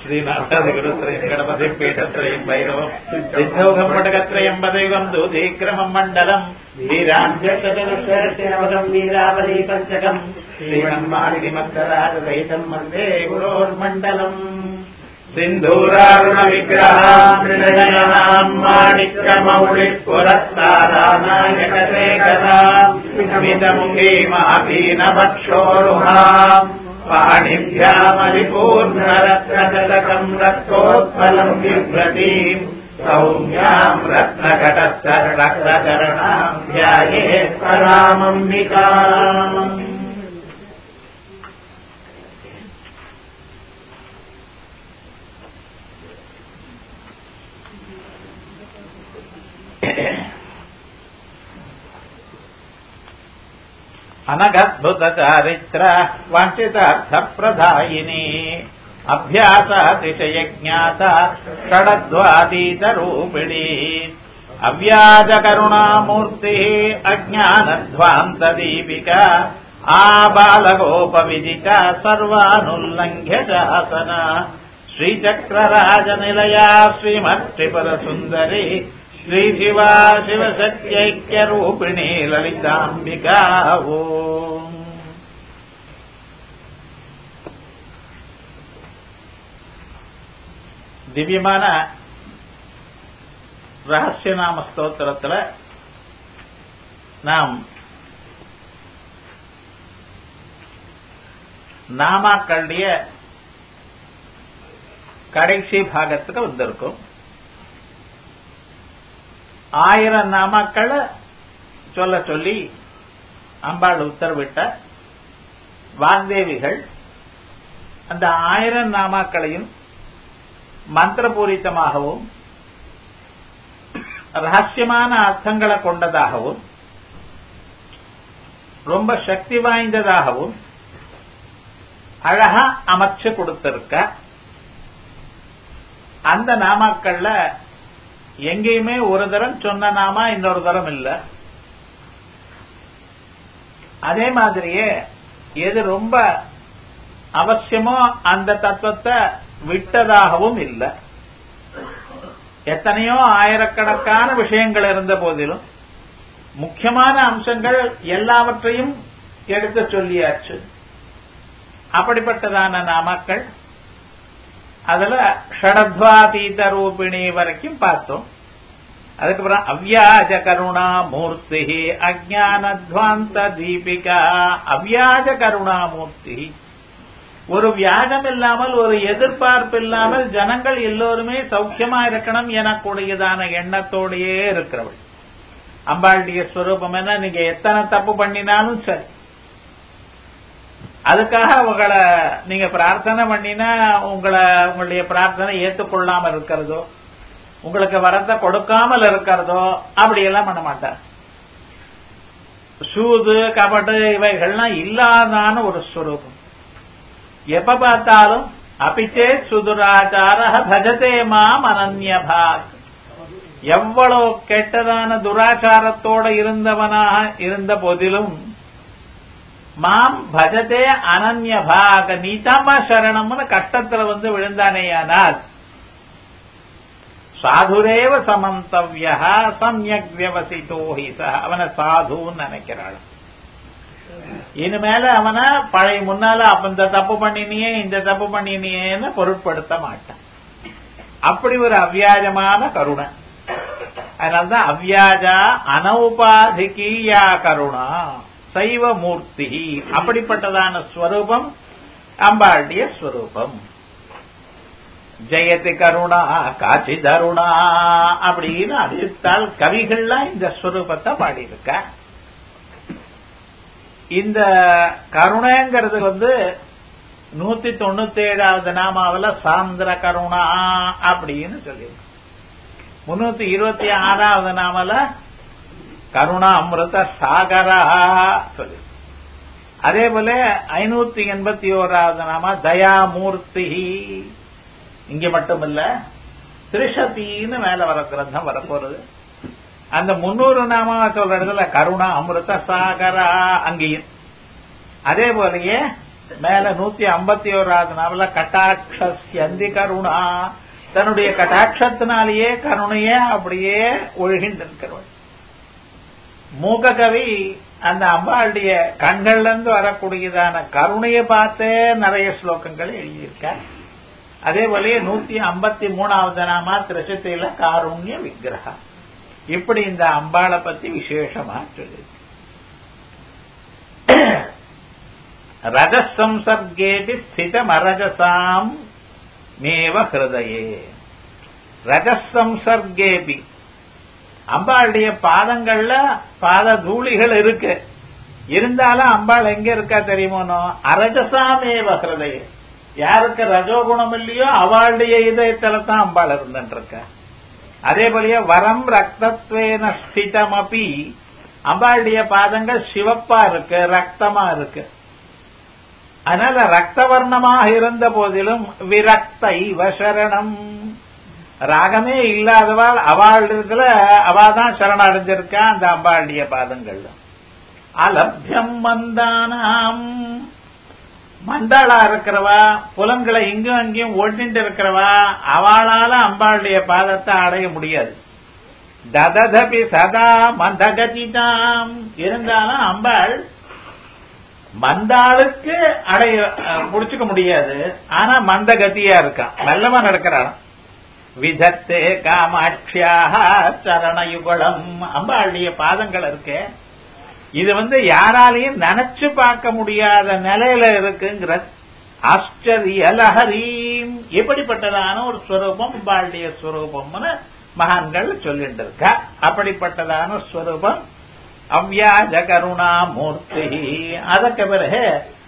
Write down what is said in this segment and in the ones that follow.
ശ്രീനാഥാദിഗുരുത്രയം ഗണപതി പീഠത്രയം ഭൈരവം സിദ്ധൗഘം പടകത്രയം പദൈവം ദൂതീക്രമം മണ്ഡലം വീരാഞ്ജലം വീരാവലി പഞ്ചകം ശ്രീമന്മാലിമക്കരാജസഹിതം വന്ദേ ഗുരോർമണ്ഡലം സിന്ധൂരാരുണ വിഗ്രഹാം മാണിക്യമൗളി പുരസ്താരാനായകശേഖരാമിതമുഖീ മാപീനഭക്ഷോരുഹാം पाणिभ्यामलिपूर्णरत्नजलकम् रक्तोत्पलम् बिभ्रतीम् सौम्याम् रत्नकटस्थरक्तकरणाम् ध्यायेत् परामम्बिकाम् అనగద్భుత చారిత్ర వంచితార్థ ప్రధాయిని అభ్యాసాతిశయ జ్ఞాత షడద్వాతీత రూపిణి అవ్యాజ కరుణామూర్తి అజ్ఞానధ్వాంత దీపిక ఆ బాలగోప విజిత సర్వానుల్లంఘ్య శాసన శ్రీచక్రరాజ నిలయా శ్రీమత్రిపుర సుందరి శ్రీ శివా శివశక్త్యైక్య రూపిణి లలితాంబికా ఓం திவ்யமான ரகசியநாம ஸ்தோத்திரத்துல நாம் நாமாக்களுடைய கடைசி பாகத்துக்கு வந்திருக்கும் ஆயிரம் நாமாக்களை சொல்ல சொல்லி அம்பாள் உத்தரவிட்ட வாக்தேவிகள் அந்த ஆயிரம் நாமாக்களையும் மந்திரபூரித்தமாகவும் ரகசியமான அர்த்தங்களை கொண்டதாகவும் ரொம்ப சக்தி வாய்ந்ததாகவும் அழகா அமைச்சு கொடுத்திருக்க அந்த நாமாக்கள்ல எங்கேயுமே ஒரு தரம் சொன்ன நாமா இன்னொரு தரம் இல்ல அதே மாதிரியே எது ரொம்ப அவசியமோ அந்த தத்துவத்தை விட்டதாகவும் இல்லை எத்தனையோ ஆயிரக்கணக்கான விஷயங்கள் இருந்த போதிலும் முக்கியமான அம்சங்கள் எல்லாவற்றையும் எடுத்து சொல்லியாச்சு அப்படிப்பட்டதான நாமக்கள் அதுல ஷடத்வாதீத ரூபிணி வரைக்கும் பார்த்தோம் அதுக்கப்புறம் அவ்யாஜ கருணா மூர்த்தி அஜானத்வாந்த தீபிகா அவ்யாஜ கருணா மூர்த்தி ஒரு வியாஜம் இல்லாமல் ஒரு எதிர்பார்ப்பு இல்லாமல் ஜனங்கள் எல்லோருமே சௌக்கியமா இருக்கணும் எனக்கூடியதான எண்ணத்தோடையே இருக்கிறவள் அம்பாளுடைய ஸ்வரூபம் என்ன நீங்க எத்தனை தப்பு பண்ணினாலும் சரி அதுக்காக உங்களை நீங்க பிரார்த்தனை பண்ணினா உங்களை உங்களுடைய பிரார்த்தனை ஏற்றுக்கொள்ளாம இருக்கிறதோ உங்களுக்கு வரத்தை கொடுக்காமல் இருக்கிறதோ அப்படியெல்லாம் பண்ண மாட்டார் சூது கபடு இவைகள்லாம் இல்லாதான ஒரு ஸ்வரூபம் எப்ப பார்த்தாலும் அபிச்சே சுதுராச்சார பஜதே மாம் அனன்யபாக் எவ்வளவு கெட்டதான துராச்சாரத்தோட இருந்தவனாக இருந்த போதிலும் மாம் பஜதே அனன்யபாக நீதாமா சரணம்னு கஷ்டத்துல வந்து விழுந்தானேயானால் சாதுரேவ சமந்தவ்யா சமயக் வியவசித்தோ ஹிச அவனை சாதுன்னு நினைக்கிறாள் இனிமேல அவனை பழைய முன்னால அப்ப இந்த தப்பு பண்ணினியே இந்த தப்பு பண்ணினியேன்னு பொருட்படுத்த மாட்டான் அப்படி ஒரு அவ்வியாஜமான கருணை அதனால்தான் அவ்வியாஜா அனௌபாதிகீயா கருணா சைவ மூர்த்தி அப்படிப்பட்டதான ஸ்வரூபம் அம்பாளுடைய ஸ்வரூபம் ஜெயதி கருணா காட்சி தருணா அப்படின்னு அறிவித்தால் கவிகள்லாம் இந்த ஸ்வரூபத்தை பாடியிருக்க இந்த கருணைங்கிறது வந்து நூத்தி தொண்ணூத்தி ஏழாவது நாமாவில் சாந்திர கருணா அப்படின்னு சொல்லியிருக்கு முன்னூத்தி இருபத்தி ஆறாவது நாமல கருணா அமிர்த சாகரா சொல்லி அதே போல ஐநூத்தி எண்பத்தி ஓராவது நாம தயாமூர்த்தி இங்க மட்டும் இல்ல திரிஷத்தின்னு மேல வர கிரந்தம் வரப்போறது அந்த முன்னூறு நாம சொல்ற இடத்துல கருணா அமிர்த சாகரா அங்கேயும் அதே போலயே மேல நூத்தி ஐம்பத்தி ஓராவது நாவல கட்டாட்சி கருணா தன்னுடைய கட்டாட்சத்தினாலேயே கருணையே அப்படியே ஒழுகின்றிருக்கிறவள் மூககவி அந்த அம்பாளுடைய கண்கள்ல இருந்து வரக்கூடியதான கருணையை பார்த்தே நிறைய ஸ்லோகங்கள் எழுதியிருக்க அதே போலயே நூத்தி ஐம்பத்தி மூணாவது நாமா திருச்சத்தையில காருண்ய விக்கிரகம் இப்படி இந்த அம்பாளை பத்தி விசேஷமா சொல்லி ரஜசம்சர்கேபி ஸ்திதமரஜசாம் மேவ ஹிருதயே ரஜசம்சர்கேபி அம்பாளுடைய பாதங்கள்ல பாத தூளிகள் இருக்கு இருந்தாலும் அம்பாள் எங்க இருக்கா தெரியுமோனோ அரஜசாமேவ ஹிருதயே யாருக்கு ரஜோகுணம் இல்லையோ அவளுடைய இதயத்துல தான் அம்பாள் இருந்துருக்க அதே போலயே வரம் ரக்தத்வேன ஸ்திதமபி அம்பாளுடைய பாதங்கள் சிவப்பா இருக்கு ரக்தமா இருக்கு அதனால ரக்தவர்ணமாக இருந்த போதிலும் விரக்தை வசரணம் ராகமே இல்லாதவாள் அவள் இருக்கிற அவாதான் சரணடைஞ்சிருக்கா அந்த அம்பாளுடைய பாதங்கள்ல அலப்யம் மந்தானாம் மண்டாளா இருக்கிறவா புலன்களை இங்கும் அங்கேயும் ஓட்டிட்டு இருக்கிறவா அவளால அம்பாளுடைய பாதத்தை அடைய முடியாது தததபி சதா மந்தகதிதாம் இருந்தாலும் அம்பாள் மந்தாளுக்கு அடைய புடிச்சுக்க முடியாது ஆனா மந்தகதியா இருக்கான் நல்லவா நடக்கிறான் விதத்தே காமாட்சியாக சரணயுகலம் அம்பாளுடைய பாதங்கள் இருக்கு இது வந்து யாராலையும் நினைச்சு பார்க்க முடியாத நிலையில இருக்குங்கிற ஆச்சரிய லஹரீம் எப்படிப்பட்டதான ஒரு ஸ்வரூபம் அம்பாளுடைய ஸ்வரூபம்னு மகான்கள் சொல்லிட்டு இருக்கா அப்படிப்பட்டதான ஸ்வரூபம் அவ்யாஜ கருணா மூர்த்தி அதற்கு பிறகு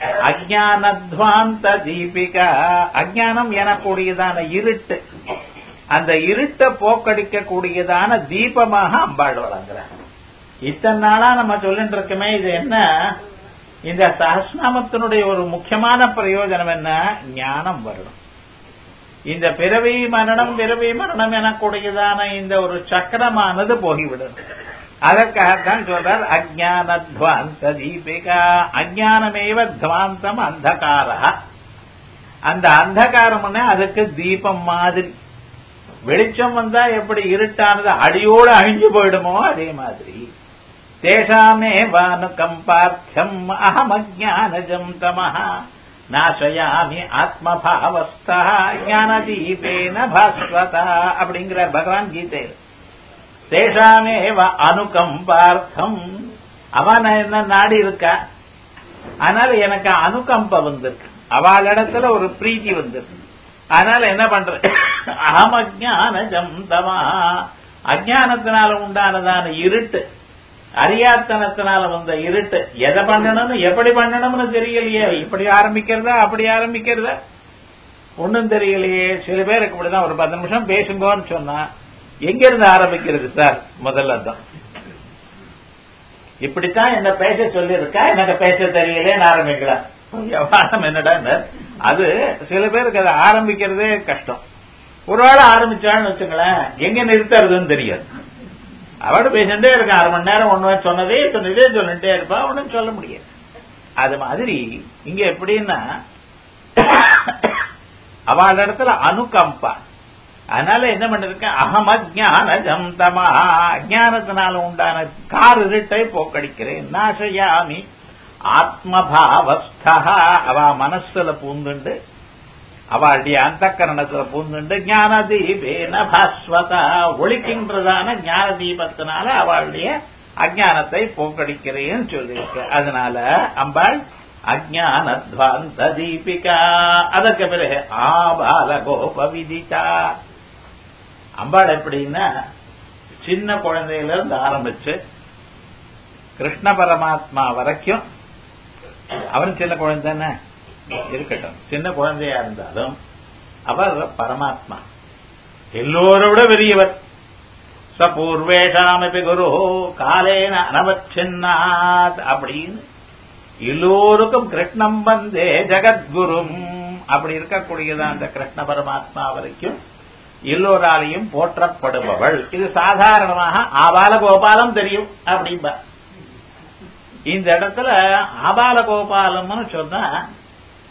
அஜானத்வாந்த தீபிகா அஜானம் எனக்கூடியதான இருட்டு அந்த இருட்டை போக்கடிக்க கூடியதான தீபமாக அம்பாள் வழங்குறாங்க இத்தனை நாளா நம்ம சொல்லிட்டு இருக்கோமே இது என்ன இந்த சஹஸ்நாமத்தினுடைய ஒரு முக்கியமான பிரயோஜனம் என்ன ஞானம் வரணும் இந்த பிறவி மரணம் பிறவி மரணம் எனக்கூடியதான இந்த ஒரு சக்கரமானது போகிவிடும் அதற்காகத்தான் சொல்றார் அஜானத்வாந்த தீபிகா அஜானமேவ துவாந்தம் அந்தகார அந்த அந்தகாரம்னா அதுக்கு தீபம் மாதிரி வெளிச்சம் வந்தா எப்படி இருட்டானது அடியோடு அழிஞ்சு போயிடுமோ அதே மாதிரி தேசாமே வானுக்கம் பார்த்தியம் அகம் அஜானஜம் தமஹ நாசயாமி ஆத்மபாவஸ்தா ஞான தீபேன பாஸ்வதா அப்படிங்கிறார் பகவான் கீதையில் தேசாமே அனுகம்பார்த்தம் அவன் என்ன நாடி இருக்கா அதனால எனக்கு அனுகம்ப வந்திருக்கு அவளிடத்துல ஒரு பிரீத்தி வந்திருக்கு அதனால என்ன பண்ற அகம் அஜானஜம் தமா அஜானத்தினால உண்டானதான இருட்டு அறியாத்தனத்தினால வந்த இருட்டு எதை பண்ணணும்னு எப்படி பண்ணணும்னு தெரியலையே இப்படி ஆரம்பிக்கிறதா அப்படி ஆரம்பிக்கிறதா ஒன்னும் தெரியலையே சில பேருக்கு இப்படிதான் ஒரு பத்து நிமிஷம் பேசுங்கன்னு சொன்னா எங்க இருந்து ஆரம்பிக்கிறது சார் முதல்ல தான் இப்படித்தான் என்ன பேச சொல்லியிருக்கா எனக்கு பேச தெரியலேன்னு ஆரம்பிக்கலாம் விவகாரம் என்னடா அது சில பேருக்கு அதை ஆரம்பிக்கிறதே கஷ்டம் ஒரு வேளை ஆரம்பிச்சான்னு வச்சுங்களேன் எங்க நிறுத்துறதுன்னு தெரியாது அவட பேசிட்டே இருக்கான் அரை மணி நேரம் ஒண்ணு சொன்னதே சொன்னதே சொல்லிட்டே இருப்பா ஒன்னும் சொல்ல முடியாது அது மாதிரி இங்க எப்படின்னா அவள் இடத்துல அனுகம்பா அதனால என்ன பண்ணிருக்கேன் அகம் அஜானஜம் தமா அஜானத்தினால உண்டான கார் இருட்டை போக்கடிக்கிறேன் நாசயாமி ஆத்மபாவஸ்தா அவ மனசுல பூந்துண்டு அவளுடைய அந்த கரணத்துல பூந்துண்டு ஞான தீபேன பாஸ்வதா ஒழிக்கின்றதான ஞான தீபத்தினால அவளுடைய அஜானத்தை போக்கடிக்கிறேன்னு சொல்லியிருக்கு அதனால அம்பாள் அஜானத்வாந்த தீபிகா அதற்கு பிறகு ஆபால கோப விதிதா அம்பாள் எப்படின்னா சின்ன குழந்தையில இருந்து ஆரம்பிச்சு கிருஷ்ண பரமாத்மா வரைக்கும் அவரும் சின்ன குழந்தை இருக்கட்டும் சின்ன குழந்தையா இருந்தாலும் அவர் பரமாத்மா எல்லோரோட பெரியவர் சபூர்வேஷாமபி குரு காலேன அனவச்சின்னாத் அப்படின்னு எல்லோருக்கும் கிருஷ்ணம் வந்தே ஜெகத்குரும் அப்படி இருக்கக்கூடியதான் அந்த கிருஷ்ண பரமாத்மா வரைக்கும் எல்லோராலையும் போற்றப்படுபவள் இது சாதாரணமாக ஆபால கோபாலம் தெரியும் அப்படின்பா இந்த இடத்துல ஆபால கோபாலம்னு சொன்னா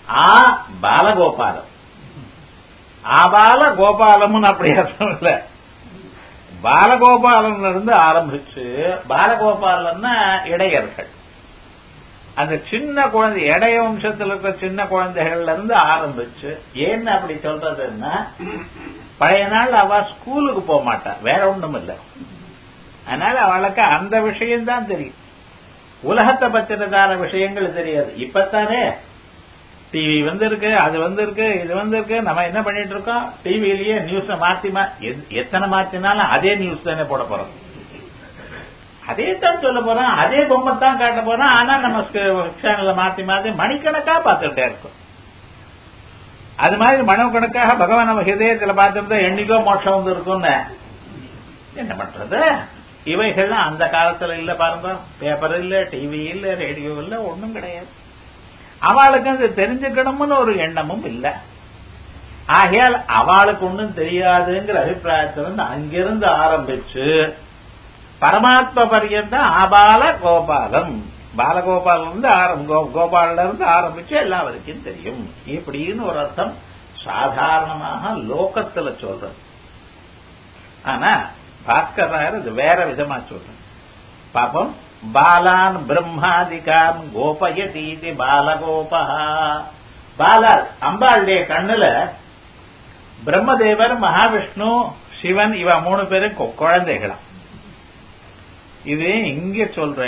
ஆ பாலகோபாலம் ஆபால கோபாலம்னு அப்படி அர்த்தம் இல்ல பாலகோபாலன்ல இருந்து ஆரம்பிச்சு பாலகோபாலன்னா இடையர்கள் அந்த சின்ன குழந்தை இடைய வம்சத்தில் இருக்கிற சின்ன குழந்தைகள்ல இருந்து ஆரம்பிச்சு ஏன்னு அப்படி சொல்றதுன்னா பழைய நாள் அவ ஸ்கூலுக்கு போக மாட்டா வேற ஒண்ணும் இல்ல அதனால அவளுக்கு அந்த விஷயம்தான் தெரியும் உலகத்தை பத்தினதான விஷயங்கள் தெரியாது இப்பத்தானே டிவி வந்திருக்கு அது வந்திருக்கு இது வந்திருக்கு நம்ம என்ன பண்ணிட்டு இருக்கோம் டிவிலேயே நியூஸ் மாத்தி எத்தனை மாத்தினாலும் அதே நியூஸ் தானே போட போறோம் அதே தான் சொல்ல போறோம் அதே பொம்மை தான் காட்ட போறோம் ஆனா நம்ம சேனல்ல மாத்தி மாத்தி மணிக்கணக்கா பார்த்துட்டே இருக்கும் அது மாதிரி மனக்கணக்காக பகவான் நம்ம ஹிதயத்துல பார்த்துருந்தா என்னைக்கோ மோட்சம் வந்து இருக்கும்னு என்ன பண்றது இவைகள்லாம் அந்த காலத்துல இல்ல பாருங்க பேப்பர் இல்ல டிவி இல்ல ரேடியோ இல்ல ஒண்ணும் கிடையாது அவளுக்கு அது தெரிஞ்சுக்கணும்னு ஒரு எண்ணமும் இல்ல ஆகையால் அவளுக்கு ஒன்றும் தெரியாதுங்கிற அபிப்பிராயத்திலிருந்து அங்கிருந்து ஆரம்பிச்சு பரமாத்ம பரியந்தம் ஆபால கோபாலம் பாலகோபாலம் இருந்து ஆரம்பம் கோபால இருந்து ஆரம்பிச்சு எல்லா வரைக்கும் தெரியும் இப்படின்னு ஒரு அர்த்தம் சாதாரணமாக லோகத்துல சொல்றது ஆனா பாஸ்கர் இது வேற விதமா சொல்றேன் பாப்பம் பாலான் பிரம்மாதிகான் கோபயதீதி பாலகோபா பாலால் அம்பாளுடைய கண்ணுல பிரம்மதேவர் மகாவிஷ்ணு சிவன் இவ மூணு பேரும் குழந்தைகளாம் இது இங்க சொல்ற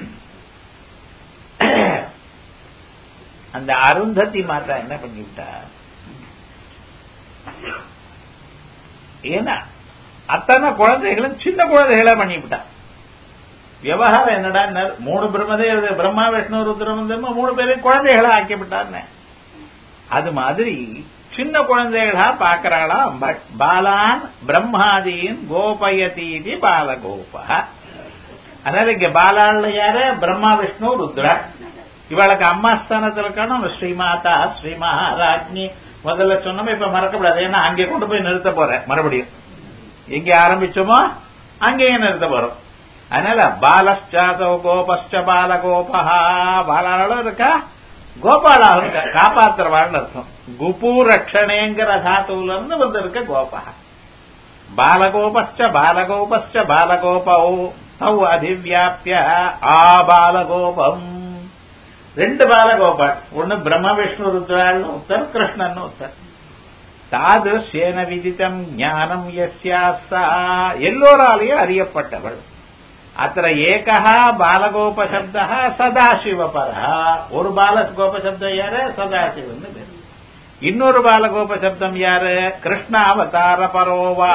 அந்த அருந்ததி மாதா என்ன பண்ணிவிட்டா ஏன்னா அத்தனை குழந்தைகளும் சின்ன குழந்தைகளா பண்ணிவிட்டா விவகாரம் என்னடா மூணு பிரம்மதேவ பிரம்மா விஷ்ணு ருத்ரமந்தம் மூணு பேரையும் குழந்தைகளா ஆக்கிவிட்டார்னு அது மாதிரி சின்ன குழந்தைகளா பாக்குறாளாம் பாலான் பிரம்மாதீன் கோபயதீதி பாலகோபா அதனால இங்க பாலாள்ல யாரு பிரம்மா விஷ்ணு ருத்ரா இவளுக்கு அம்மா ஸ்தானத்தில் இருக்கணும் ஸ்ரீமாதா ஸ்ரீ மகாராஜ்னி முதல்ல சொன்னோம் இப்ப மறக்கப்படாது ஏன்னா அங்கே கொண்டு போய் நிறுத்த போறேன் மறுபடியும் எங்க ஆரம்பிச்சோமோ அங்கேயே நிறுத்த போறோம் அதனால பாலஸ்சாதோ கோபஸ்ட பாலகோபா பாலாளும் இருக்கா கோபாலாவும் இருக்கா காப்பாத்துறவாள்னு அர்த்தம் குபு ரட்சணேங்கிற தாத்துவுல இருந்து வந்திருக்க கோபா பாலகோபஸ்ட பாலகோபஸ்ட பாலகோபோ தௌ அதிவியாபிய ஆபாலகோபம் ரெண்டு பாலகோபால் ஒன்னு பிரம்ம விஷ்ணு ருத்ரால்னு ஒருத்தர் கிருஷ்ணன் ஒருத்தர் தாதுஷேன விதித்தம் ஞானம் யஸ்யாசா எல்லோராலையும் அறியப்பட்டவள் அத்த ஏகா பாலகோபசப்த சதாசிவபரா ஒரு பாலகோபசப்தம் யாரு சதாசிவன் பேரு இன்னொரு பாலகோபசப்தம் யாரு கிருஷ்ணாவதார பரோவா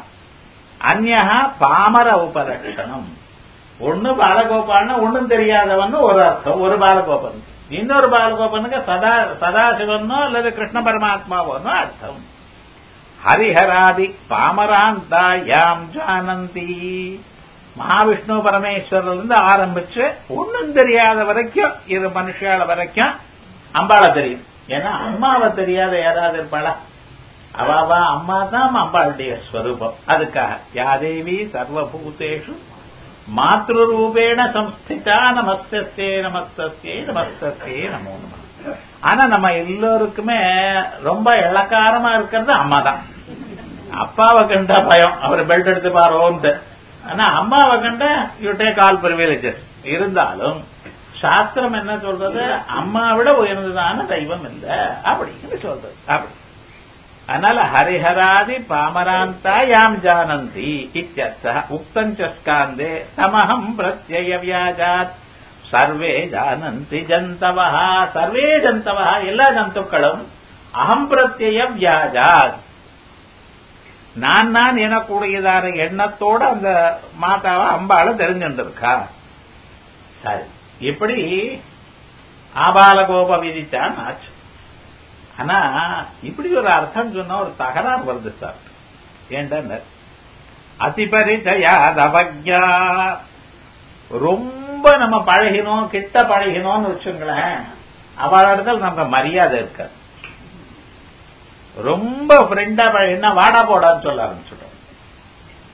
அந்நா பாமர உபலட்சணம் ஒன்னு பாலகோபால்னா ஒன்னும் தெரியாதவன் ஒரு அர்த்தம் ஒரு பாலகோபன் இன்னொரு பாலகோபனுக்கு சதா சதாசிவனோ அல்லது கிருஷ்ண பரமாத்மாவோனோ அர்த்தம் ஹரிஹராதி பாமராந்தா யாம் ஜானந்தி மகாவிஷ்ணு பரமேஸ்வரர்ல இருந்து ஆரம்பிச்சு ஒன்னும் தெரியாத வரைக்கும் இது மனுஷால வரைக்கும் அம்பாளை தெரியும் ஏன்னா அம்மாவை தெரியாத யாராவது இருப்பாளா அவாவா அம்மா தான் அம்பாளுடைய ஸ்வரூபம் அதுக்காக யாதேவி சர்வபூதேஷு மாத்ருரூபேண சம்ஸ்திதா நமஸ்தே நமஸ்தே நமஸ்தே நமோ நம ஆனா நம்ம எல்லோருக்குமே ரொம்ப இளக்காரமா இருக்கிறது அம்மா தான் அப்பாவை கண்டா பயம் அவர் பெல்ட் எடுத்து பாரோன்ட்டு ஆனா அம்மாவை கண்டா யூ டேக் ஆல் பிரிவிலேஜஸ் இருந்தாலும் சாஸ்திரம் என்ன சொல்றது அம்மா விட உயர்ந்ததான தெய்வம் இல்ல அப்படின்னு சொல்றது அப்படி அதனால ஹரிஹராதி பாமராந்தா யாம் ஜானந்தி இத்தியர்த்த உக்தஞ்ச ஸ்காந்தே தமஹம் பிரத்யய வியாஜாத் சர்வே ஜானந்தி ஜந்தவா சர்வே ஜந்தவா எல்லா ஜந்துக்களும் அகம் பிரத்யய வியாஜாத் நான் நான் எனக்கூடியதான எண்ணத்தோட அந்த மாதாவை அம்பாளை தெரிஞ்சுருக்கா சரி இப்படி ஆபாலகோப விதித்தான் ஆச்சு ஆனா இப்படி ஒரு அர்த்தம் சொன்னா ஒரு தகராறு வருது சார் ஏன்டா அதிபரிச்சயாத் அவக்யா ரொம்ப நம்ம பழகினோம் கிட்ட பழகினோம்னு வச்சுங்களேன் அவள் இடத்துல நம்ம மரியாதை இருக்காது ரொம்ப ஃப்ரெண்டா பழகினா வாடா போடான்னு சொல்ல ஆரம்பிச்சுட்டோம்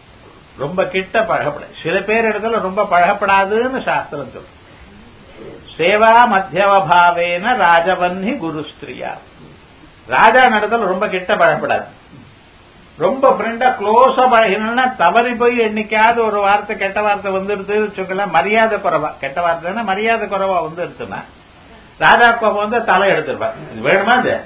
ரொம்ப கிட்ட பழகப்படாது சில பேர் இடத்துல ரொம்ப பழகப்படாதுன்னு சாஸ்திரம் சொல்லும் சேவா மத்தியவபாவேன ராஜவன்னி குருஸ்திரியா ராஜா நடத்தல ரொம்ப கிட்ட பழப்படாது ரொம்ப ஃப்ரெண்டா க்ளோஸா பழகினா தவறி போய் என்னைக்காவது ஒரு வார்த்தை கெட்ட வார்த்தை வந்துருது வச்சுக்கலாம் மரியாதை குறைவா கெட்ட வார்த்தைன்னா மரியாதை குறைவா வந்துருச்சுன்னா ராஜா கோபம் வந்து தலை எடுத்துருப்பார் இது வேணுமா இது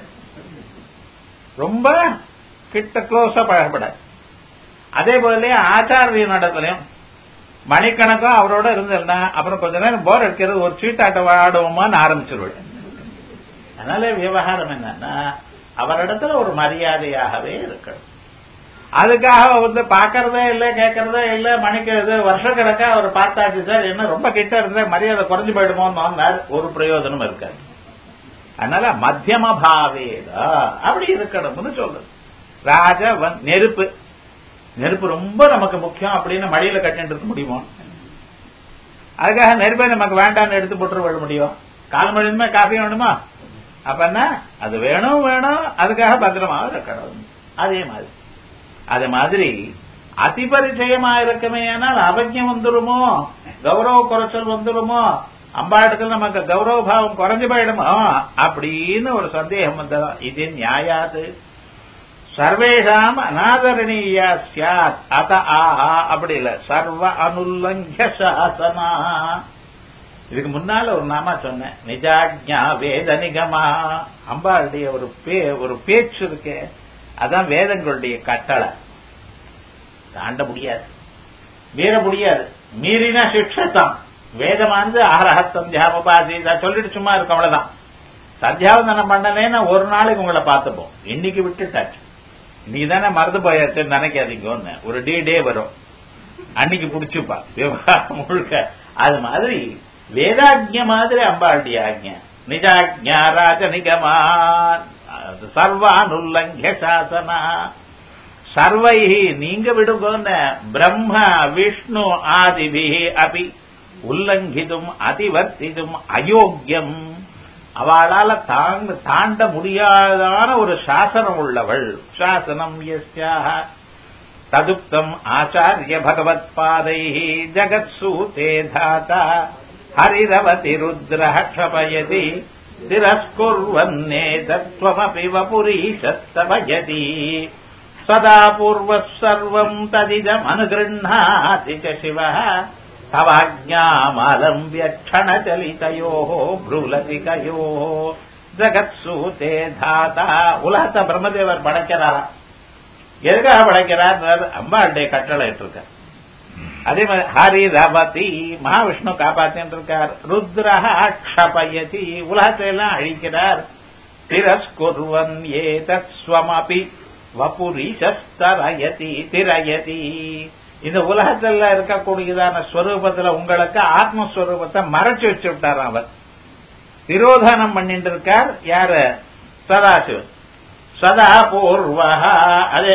ரொம்ப கிட்ட க்ளோஸா பழகப்படாது அதே போல ஆச்சாரிய நடத்திலையும் மணிக்கணக்கம் அவரோட இருந்திருந்தா அப்புறம் கொஞ்ச நேரம் போர் அடிக்கிறது ஒரு சீட்டாட்டம் ஆடுவோமான்னு ஆரம்பிச்சிருவேன் அதனால விவகாரம் என்னன்னா அவரிடத்துல ஒரு மரியாதையாகவே இருக்கணும் அதுக்காக வந்து பாக்குறதே இல்ல கேட்கறதே இல்ல மணிக்கு இது வருஷ கணக்கா அவர் பார்த்தாச்சு சார் என்ன ரொம்ப கிட்ட இருந்தா மரியாதை குறைஞ்சு போயிடுமோன்னு ஒரு பிரயோஜனம் இருக்காது அதனால மத்தியம பாவேதா அப்படி இருக்கணும்னு சொல்றது ராஜ நெருப்பு நெருப்பு ரொம்ப நமக்கு முக்கியம் அப்படின்னு மடியில கட்டிட்டு இருக்க முடியுமோ அதுக்காக நெருப்பை நமக்கு வேண்டாம்னு எடுத்து போட்டு விட முடியும் கால் மணியுமே காஃபி வேணுமா அப்ப என்ன அது வேணும் வேணும் அதுக்காக பத்திரமாக இருக்கணும் அதே மாதிரி அது மாதிரி அதிபரிச்சயமா இருக்குமே ஆனால் அவக்கியம் வந்துருமோ கௌரவ குறைச்சல் வந்துருமோ அம்பாட்டுக்கு நமக்கு கௌரவ பாவம் குறைஞ்சு போயிடுமோ அப்படின்னு ஒரு சந்தேகம் வந்ததா இது நியாயாது சர்வேஷாம் அநாதரணீயா சாத் அத ஆஹா அப்படி இல்ல சர்வ அனுல்லங்க சாசனா இதுக்கு முன்னால ஒரு நாமா சொன்னேன் நிஜாஜ்ஞா வேத நிகமா அம்பாளுடைய ஒரு பே ஒரு பேச்சு இருக்கு அதான் வேதங்களுடைய கட்டளை தாண்ட முடியாது மீற முடியாது மீறினா சிக்ஷத்தம் வேதமானது ஆரஹத்தம் தியாமபாசீதா சொல்லிட்டு சும்மா இருக்கும் அவ்வளவுதான் சத்தியாவந்தனம் பண்ணலேன்னா ஒரு நாளைக்கு உங்களை பார்த்துப்போம் இன்னைக்கு விட்டுட்டாச்சு நீ தானே மறந்து போயாச்சுன்னு நினைக்காதீங்க ஒரு டே டே வரும் அன்னைக்கு புடிச்சுப்பா விவகாரம் முழுக்க அது மாதிரி வேதாஜ்ய மாதிரி அம்பாளுடைய ஆக்ஞ நிஜாஜ்யா ராஜ நிகமா சர்வானுல்லங்க சாசனா சர்வை நீங்க விடுங்கோன்ன பிரம்ம விஷ்ணு ஆதிபி அபி உல்லங்கிதும் அதிவர்த்திதும் அயோக்கியம் அவளால தாங்க தாண்ட முடியாதான ஒரு சாசனம் உள்ளவள் சாசனம் எஸ்யாக ததுப்தம் ஆச்சாரிய பகவத் பாதை ஜகத் சூதே தாத்தா ஹரிரவதி ருத்ர க்ஷபயதி திரஸ்குர்வன்னே தத்வமபி வபுரீஷஸ்தவயதி சதா பூர்வः சர்வம் ததிதமனுகிருண்ணாதி ச சிவः தவாஜ்ஞாமலம்பிய க்ஷணச்சலிதயோः ப்ரூலதிகயோः ஜகத்சூதே தாத்தா உலகத்தை பிரம்மதேவர் படைக்கிறாரா எதுக்காக படைக்கிறார் அம்பாளுடைய கட்டளை இருக்க அதே மாதிரி ஹரி ரபதி மகாவிஷ்ணு காப்பாத்தின்னு இருக்கார் ருத்ரஹ க்ஷபயதி உலகத்தை எல்லாம் அழிக்கிறார் திரஸ்குர்வன் ஏதத் ஸ்வமபி வபுரிஷஸ்தரயதி திரயதி இந்த உலகத்துல இருக்கக்கூடியதான ஸ்வரூபத்துல உங்களுக்கு ஆத்மஸ்வரூபத்தை மறைச்சு வச்சு விட்டார் அவர் திரோதானம் பண்ணிட்டு இருக்கார் யாரு சதாசிவன் சதா பூர்வா அதே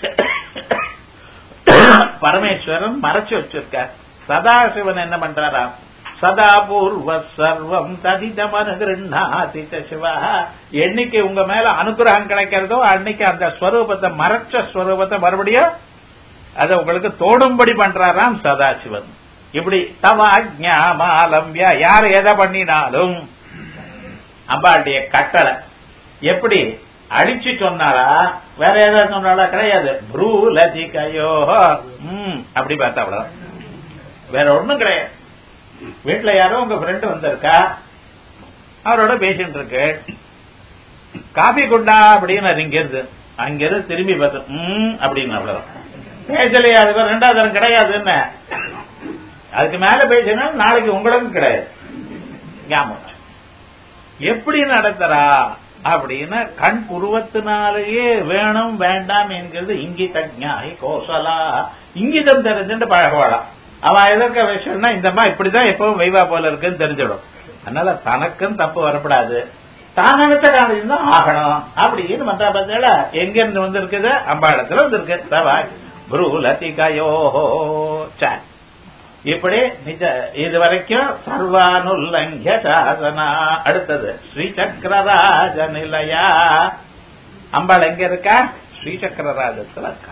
பரமேஸ்வரன் மறைச்சு வச்சிருக்கார் சதாசிவன் என்ன பண்றாரா சதா பூர்வ சர்வம் ததிதமனுகிருண்ணாதி சிவா என்னைக்கு உங்க மேல அனுகிரகம் கிடைக்கிறதோ அன்னைக்கு அந்த ஸ்வரூபத்தை மறைச்ச ஸ்வரூபத்தை மறுபடியும் அதை உங்களுக்கு தோடும்படி பண்றாராம் சதாசிவன் இப்படி தவாஜ்ஞாமாலம்பியா யார் எதை பண்ணினாலும் அம்பாளுடைய கட்டளை எப்படி அடிச்சு சொன்னாரா வேற ஏதாவது சொன்னாலா கிடையாது ப்ரூ லதிகையோ ம் அப்படி பார்த்தா அவ்வளவு வேற ஒண்ணும் கிடையாது வீட்டுல யாரோ உங்க ஃப்ரெண்டு வந்திருக்கா அவரோட பேசிட்டு இருக்கு காபி குண்டா அப்படின்னு இங்கிருந்து அங்கிருந்து திரும்பி பார்த்து ம் அப்படின்னு அவ்வளவுதான் பேசலையா அதுக்கு ரெண்டாவது தரம் கிடையாது என்ன அதுக்கு மேல பேசினா நாளைக்கு உங்களுக்கும் கிடையாது ஞாபகம் எப்படி நடத்துறா அப்படின்னு கண் புருவத்தினாலேயே வேணும் வேண்டாம் என்கிறது இங்கித ஞாயி கோசலா இங்கிதம் தெரிஞ்சுட்டு பழகவாளாம் அவன் எதற்க விஷயம்னா இந்தம்மா இப்படிதான் எப்பவும் வைவா போல இருக்குன்னு தெரிஞ்சிடும் அதனால தனக்கும் தப்பு வரப்படாது தான் நினைச்ச காரணம் தான் ஆகணும் அப்படின்னு மற்றா பார்த்தா எங்க இருந்து வந்திருக்குது அம்பாளத்துல வந்திருக்கு தவா புரூலதிகயோஹோ சரி இப்படி நிஜ இது வரைக்கும் சர்வானுல்லங்கிய சாசனா அடுத்தது ஸ்ரீசக்கரராஜ நிலையா அம்பாள் எங்க இருக்கா ஸ்ரீசக்கரராஜத்துல இருக்கா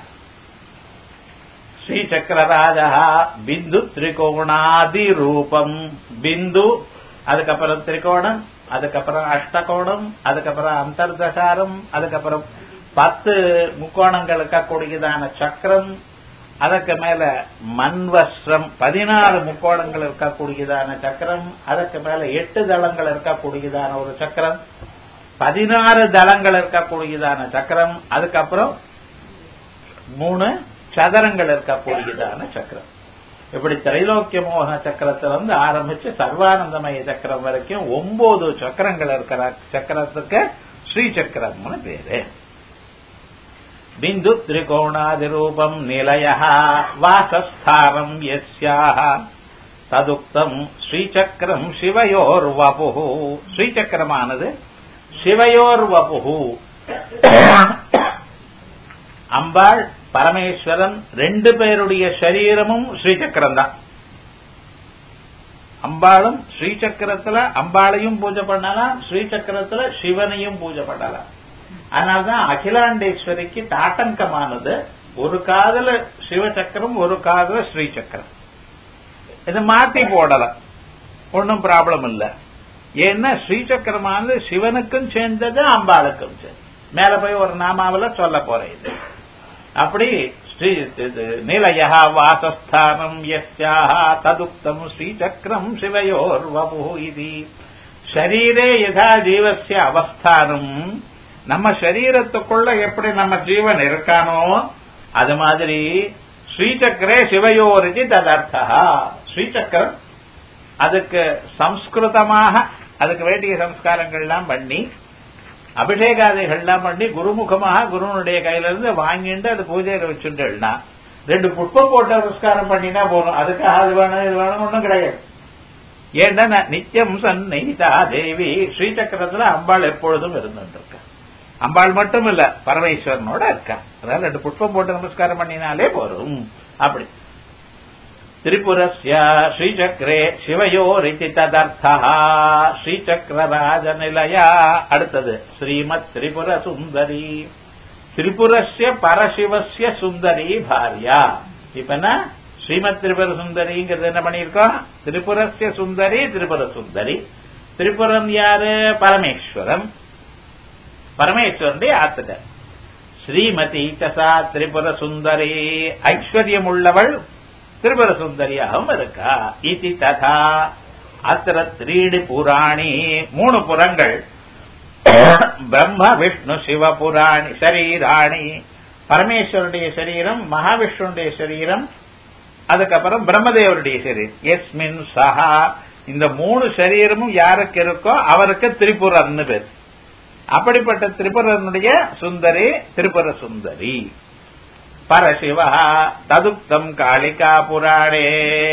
ஸ்ரீசக்கரராஜா பிந்து திரிகோணாதி ரூபம் பிந்து அதுக்கப்புறம் திரிகோணம் அதுக்கப்புறம் அஷ்டகோணம் அதுக்கப்புறம் அந்தர்தசாரம் அதுக்கப்புறம் பத்து முக்கோணங்கள் இருக்கக்கூடியதான சக்கரம் அதற்கு மேல மன்வஸ்ரம் பதினாறு முக்கோணங்கள் இருக்கக்கூடியதான சக்கரம் அதற்கு மேல எட்டு தளங்கள் இருக்கக்கூடியதான ஒரு சக்கரம் பதினாறு தளங்கள் இருக்கக்கூடியதான சக்கரம் அதுக்கப்புறம் மூணு சதுரங்கள் இருக்கக்கூடியதான சக்கரம் இப்படி திரைலோக்கிய மோக சக்கரத்துல இருந்து ஆரம்பிச்சு சர்வானந்தமய சக்கரம் வரைக்கும் ஒன்பது சக்கரங்கள் இருக்கிற சக்கரத்துக்கு ஸ்ரீ சக்கரம்னு பேரு பிந்து திரிகோணாதி ரூபம் நிலைய வாசஸ்தானம் யஸ்யாக ததுக்தம் ஸ்ரீசக்கரம் சிவயோர் வபு ஸ்ரீசக்கரமானது சிவயோர் வபு அம்பாள் பரமேஸ்வரன் ரெண்டு பேருடைய சரீரமும் ஸ்ரீசக்கரம் தான் அம்பாளும் ஸ்ரீசக்கரத்துல அம்பாளையும் பூஜை பண்ணலாம் ஸ்ரீசக்கரத்துல சிவனையும் பூஜை பண்ணலாம் அதனால்தான் அகிலாண்டேஸ்வரிக்கு தாட்டங்கமானது ஒரு காதல சிவசக்கரம் ஒரு காதல ஸ்ரீசக்கரம் இதை மாத்தி போடலாம் ஒன்னும் ப்ராப்ளம் இல்ல ஏன்னா ஸ்ரீசக்கரமானது சிவனுக்கும் சேர்ந்தது அம்பாளுக்கும் சேர்ந்தது மேல போய் ஒரு நாமாவில சொல்ல போறேன் இது அப்படி ஸ்ரீ நிலையா வாசஸ்தானம் யஸ்யாக ததுக்தம் ஸ்ரீசக்கரம் சிவயோர் வபு இது ஷரீரே யதா ஜீவசிய அவஸ்தானம் நம்ம சரீரத்துக்குள்ள எப்படி நம்ம ஜீவன் இருக்கானோ அது மாதிரி ஸ்ரீசக்கரே சிவயோரிஜி ததர்த்தா ஸ்ரீசக்கரம் அதுக்கு சம்ஸ்கிருதமாக அதுக்கு வேண்டிய சம்ஸ்காரங்கள்லாம் பண்ணி அபிஷேகாதிகள்லாம் பண்ணி குருமுகமாக குருனுடைய கையில இருந்து வாங்கிட்டு அது பூஜையில வச்சுட்டேன்னா ரெண்டு புஷ்பம் போட்டு நமஸ்காரம் பண்ணினா போதும் அதுக்காக அது வேணும் இது வேணும் ஒன்றும் கிடையாது ஏன்னா நித்தியம் சந்நிதா தேவி ஸ்ரீசக்கரத்துல அம்பாள் எப்பொழுதும் இருந்துட்டு அம்பாள் மட்டும் இல்ல பரமேஸ்வரனோட இருக்கா அதாவது ரெண்டு புஷ்பம் போட்டு நமஸ்காரம் பண்ணினாலே போதும் அப்படி திரிபுரஸ்ய ஸ்ரீசக்கரே சிவயோரிதி ததர்த்தா ஸ்ரீசக்கரராஜ நிலையா அடுத்தது ஸ்ரீமத் திரிபுர சுந்தரி திரிபுரஸ்ய பரசிவசிய சுந்தரி பாரியா இப்ப என்ன ஸ்ரீமத் திரிபுர சுந்தரிங்கிறது என்ன பண்ணியிருக்கோம் திரிபுரஸ்ய சுந்தரி திரிபுர சுந்தரி திரிபுரம் யாரு பரமேஸ்வரம் பரமேஸ்வரனுடைய ஆத்துக்க ஸ்ரீமதி சசா திரிபுர சுந்தரி ஐஸ்வர்யம் உள்ளவள் திரிபுர சுந்தரியாகவும் இருக்கா இதி ததா அத்திர த்ரீடி புராணி மூணு புறங்கள் பிரம்ம விஷ்ணு சிவ புராணி சரீராணி பரமேஸ்வருடைய சரீரம் மகாவிஷ்ணுடைய சரீரம் அதுக்கப்புறம் பிரம்மதேவருடைய சரீரம் எஸ்மின் சஹா இந்த மூணு சரீரமும் யாருக்கு இருக்கோ அவருக்கு திரிபுரன்னு பேர் அப்படிப்பட்ட திரிபுரனுடைய சுந்தரி திரிபுர சுந்தரி பரசிவ ததுக்தம் காளிகா புராணே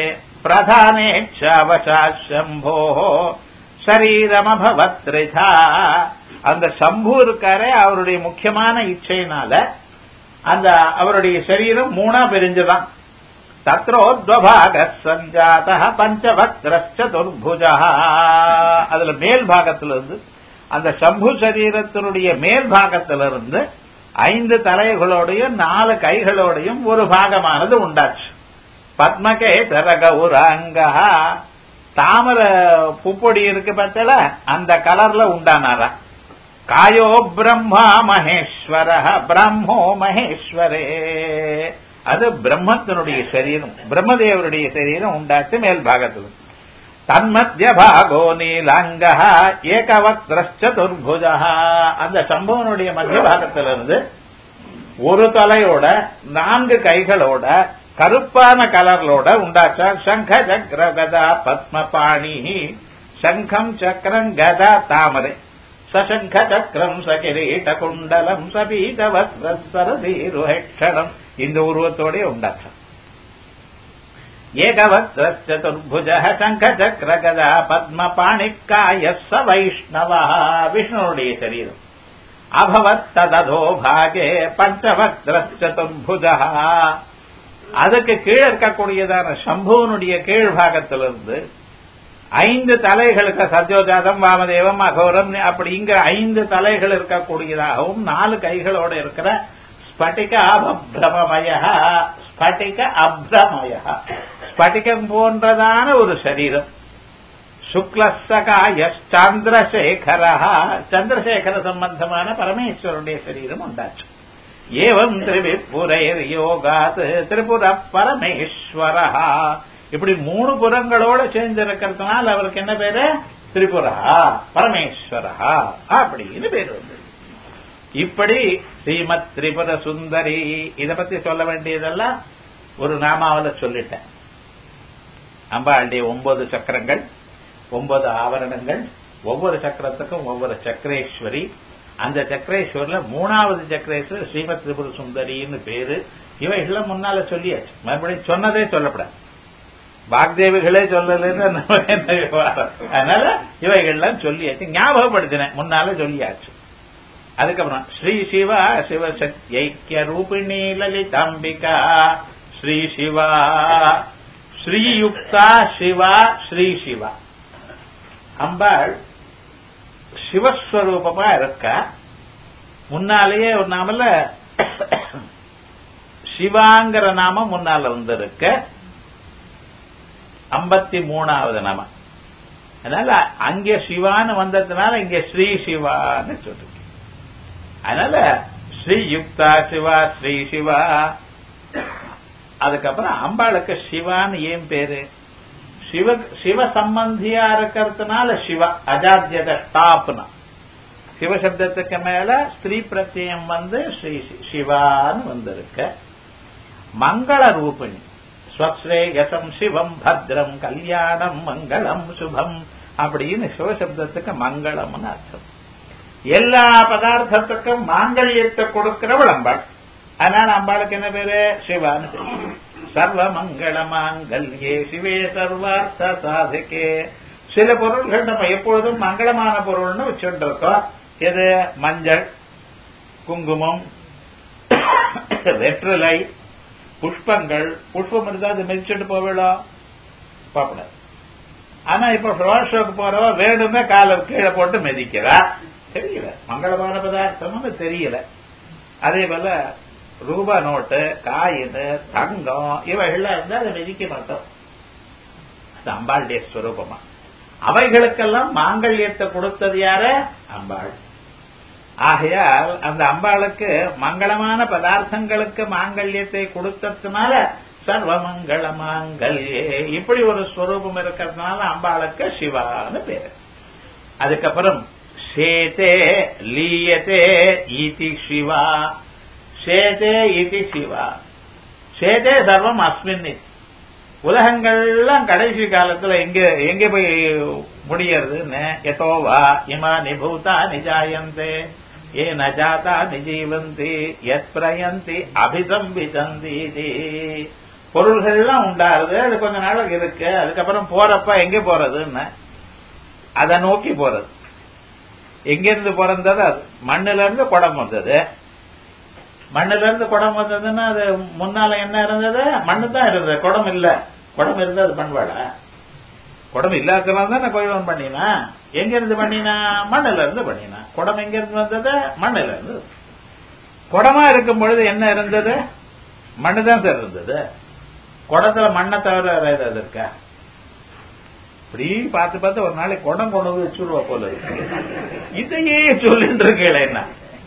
பிரதானேச்சாவசாம்போ சரீரமபவத்ரிதா அந்த சம்பு இருக்காரே அவருடைய முக்கியமான இச்சையினால அந்த அவருடைய சரீரம் மூணா பிரிஞ்சுதான் தத்ரோத்வபாக சஞ்சாத பஞ்சவக்திரச்சதுர்புஜா அதுல மேல் பாகத்துல இருந்து அந்த சம்பு சரீரத்தினுடைய மேல் பாகத்திலிருந்து ஐந்து தலைகளோடையும் நாலு கைகளோடையும் ஒரு பாகமானது உண்டாச்சு பத்மகே தர கௌராங்கா தாமர பூப்பொடி இருக்கு பார்த்தல அந்த கலர்ல உண்டானாரா காயோ பிரம்மா மகேஸ்வர பிரம்மோ மகேஸ்வரே அது பிரம்மத்தினுடைய சரீரம் பிரம்மதேவருடைய சரீரம் உண்டாச்சு மேல் பாகத்தில் தன்மத்திய பாகோ நீலாங்க ஏகவக்திரச்சதுர்புஜ அந்த சம்பவனுடைய மத்திய பாகத்திலிருந்து ஒரு தலையோட நான்கு கைகளோட கருப்பான கலர்லோட உண்டாச்சா சங்க சக்கர கதா பத்மபாணி சங்கம் சக்கரம் கதா தாமரை சசங்க சக்கரம் சகிரீட குண்டலம் சபீத வஸ்திரசரதீருஹெக்ஷணம் இந்த உருவத்தோட உண்டாச்சா ஏகவக்திரச்சதுர்புஜ சங்க சக்கர கதா பத்மபாணிக்காய ச வைஷ்ணவ விஷ்ணுடைய சரீரம் அபவத் தததோ பாகே பஞ்சவக்திரச்சதுர்புஜ அதுக்கு கீழே இருக்கக்கூடியதான சம்புவனுடைய கீழ் பாகத்திலிருந்து ஐந்து தலைகளுக்கு சத்யோஜாதம் வாமதேவம் அகோரம் அப்படி இங்க ஐந்து தலைகள் இருக்கக்கூடியதாகவும் நாலு கைகளோட இருக்கிற ஸ்பட்டிக அபிரமய ஸ்பட்டிக அப்ரமய ஸ்பட்டிகம் போன்றதான ஒரு சரீரம் சுக்லசகாய சந்திரசேகர சந்திரசேகர சம்பந்தமான பரமேஸ்வருடைய சரீரம் உண்டாச்சு ஏவம் திரிபுரைர் யோகாத் திரிபுர பரமேஸ்வர இப்படி மூணு புறங்களோட சேர்ந்திருக்கிறதுனால அவருக்கு என்ன பேரு திரிபுரா பரமேஸ்வரா அப்படின்னு பேர் வந்து இப்படி ஸ்ரீமத் திரிபுர சுந்தரி இத பத்தி சொல்ல வேண்டியதெல்லாம் ஒரு நாமாவில சொல்லிட்டேன் அம்பாளுடைய ஒன்பது சக்கரங்கள் ஒன்பது ஆவரணங்கள் ஒவ்வொரு சக்கரத்துக்கும் ஒவ்வொரு சக்கரேஸ்வரி அந்த சக்கரேஸ்வரில் மூணாவது சக்கரேஸ்வரி ஸ்ரீமத் திரிபுர சுந்தரின்னு பேரு இவைகளை முன்னால சொல்லியாச்சு மறுபடியும் சொன்னதே சொல்லப்படாது வாக்தேவிகளே சொல்லலன்னு அதனால இவைகள்லாம் சொல்லியாச்சு ஞாபகப்படுத்தினேன் முன்னால சொல்லியாச்சு அதுக்கப்புறம் ஸ்ரீ சிவா சிவசக்தி ஐக்கிய ரூபிணி லலிதாம்பிகா ஸ்ரீ சிவா ஸ்ரீயுக்தா சிவா ஸ்ரீ சிவா அம்பாள் சிவஸ்வரூபமா இருக்க முன்னாலேயே ஒரு நாமல சிவாங்கிற நாமம் முன்னால வந்திருக்க ஐம்பத்தி மூணாவது நாமம் அதனால அங்கே சிவான்னு வந்ததுனால இங்க ஸ்ரீ சிவான்னு சொல்றீங்க அதனால ஸ்ரீ யுக்தா சிவா ஸ்ரீ சிவா அதுக்கப்புறம் அம்பாளுக்கு சிவான்னு ஏன் பேரு சிவ சிவ சம்பந்தியா இருக்கிறதுனால சிவ அஜாத்தியத ஸ்டாப்னா சிவசப்தத்துக்கு மேல ஸ்திரீ பிரத்யம் வந்து ஸ்ரீ சிவான்னு வந்திருக்க மங்கள ரூபிணி ஸ்வஸ்ரேயசம் சிவம் பத்ரம் கல்யாணம் மங்களம் சுபம் அப்படின்னு சிவசப்தத்துக்கு மங்களம்னு அர்த்தம் எல்லா பதார்த்தத்துக்கும் மாங்கல்யத்தை கொடுக்கிறவள் அம்பாள் அதனால அம்பாளுக்கு என்ன பேரு சிவான்னு தெரியும் சர்வ மங்கள மாங்கல்யே சிவே சர்வார்த்த சாதிக்கே சில பொருள்கள் நம்ம எப்பொழுதும் மங்களமான பொருள்னு வச்சுட்டு இருக்கோம் எது மஞ்சள் குங்குமம் வெற்றிலை புஷ்பங்கள் புஷ்பம் இருந்தா அது மிதிச்சுட்டு போவிடோ பாப்படாது ஆனா இப்ப ஃபிளவர் ஷோக்கு போறவ வேணுமே காலை கீழே போட்டு மிதிக்கிறா தெரியல மங்களமான பதார்த்தம்னு தெரியல அதே போல ரூபா நோட்டு காயின் தங்கம் இவைகள்லாம் இருந்தா அதை மிதிக்க மாட்டோம் அது அம்பாளுடைய ஸ்வரூபமா அவைகளுக்கெல்லாம் மாங்கல்யத்தை கொடுத்தது யாரு அம்பாள் ஆகையால் அந்த அம்பாளுக்கு மங்களமான பதார்த்தங்களுக்கு மாங்கல்யத்தை கொடுத்ததுனால சர்வமங்கள மாங்கல்யே இப்படி ஒரு ஸ்வரூபம் இருக்கிறதுனால அம்பாளுக்கு சிவான்னு பேரு அதுக்கப்புறம் சேதே லீயத்தே இதி சிவா சேதே இதி சிவா சேதே சர்வம் அஸ்மின் உலகங்கள்லாம் கடைசி காலத்துல எங்க எங்க போய் முடியறதுன்னு எதோவா இமா நிபூதா நிஜாயந்தே ஏ நஜாதா நிஜீவந்தி எத் பிரயந்தி அபிசம்பிதந்தி பொருள்கள்லாம் உண்டாருது அது கொஞ்ச நாள் இருக்கு அதுக்கப்புறம் போறப்ப எங்க போறதுன்னு அதை நோக்கி போறது எங்கிருந்து பிறந்தது அது மண்ணுல இருந்து குடம் வந்தது மண்ணுல இருந்து குடம் வந்ததுன்னா அது முன்னால என்ன இருந்தது மண்ணு தான் இருந்தது குடம் இல்ல குடம் இருந்தது அது மண்வாழ குடம் இல்லாதனால தான் கோயிலம் பண்ணினா எங்க இருந்து பண்ணினா மண்ணுல இருந்து பண்ணினா குடம் எங்க இருந்து வந்தது மண்ணுல இருந்து குடமா இருக்கும் பொழுது என்ன இருந்தது மண்ணு தான் சார் இருந்தது குடத்துல மண்ணை தவிர வேற ஏதாவது இருக்கா இப்படி பார்த்து பார்த்து ஒரு நாளைக்கு குடம் கொண்டு வந்து வச்சுடுவா போல இருக்கு இதையே சொல்லிட்டு இருக்கல என்ன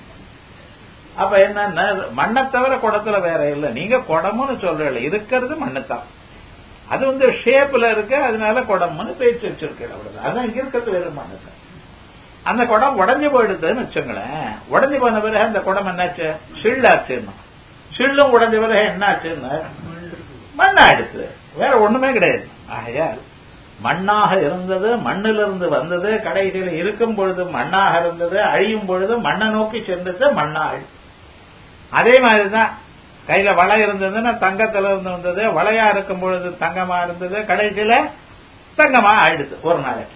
அப்ப என்னன்னா மண்ணை தவிர குடத்துல வேற இல்ல நீங்க குடம்னு சொல்றீங்க இருக்கிறது மண்ணுத்தான் அது வந்து ஷேப்ல இருக்கு அதனால குடம்னு பேச்சு வச்சிருக்கேன் அவ்வளவுதான் அதான் இருக்கிறது வெறும் மண்ணுத்தான் அந்த குடம் உடஞ்சு போயிடுதுன்னு வச்சுங்களேன் உடஞ்சு போன பிறகு அந்த குடம் என்னாச்சு சில்லாச்சுன்னு சில்லும் உடஞ்ச பிறகு என்னாச்சுன்னு மண்ணாயிடுச்சு வேற ஒண்ணுமே கிடையாது ஆகையால் மண்ணாக இருந்தது மண்ணிலிருந்து வந்தது கடைசியில் இருக்கும் பொழுது மண்ணாக இருந்தது அழியும் பொழுது மண்ணை நோக்கி சென்றது மண்ணாள் அதே மாதிரிதான் கையில வளை இருந்ததுன்னா தங்கத்துல இருந்து வந்தது வளையா இருக்கும் பொழுது தங்கமா இருந்தது கடைசியில தங்கமா ஆயிடுது ஒரு நாளைக்கு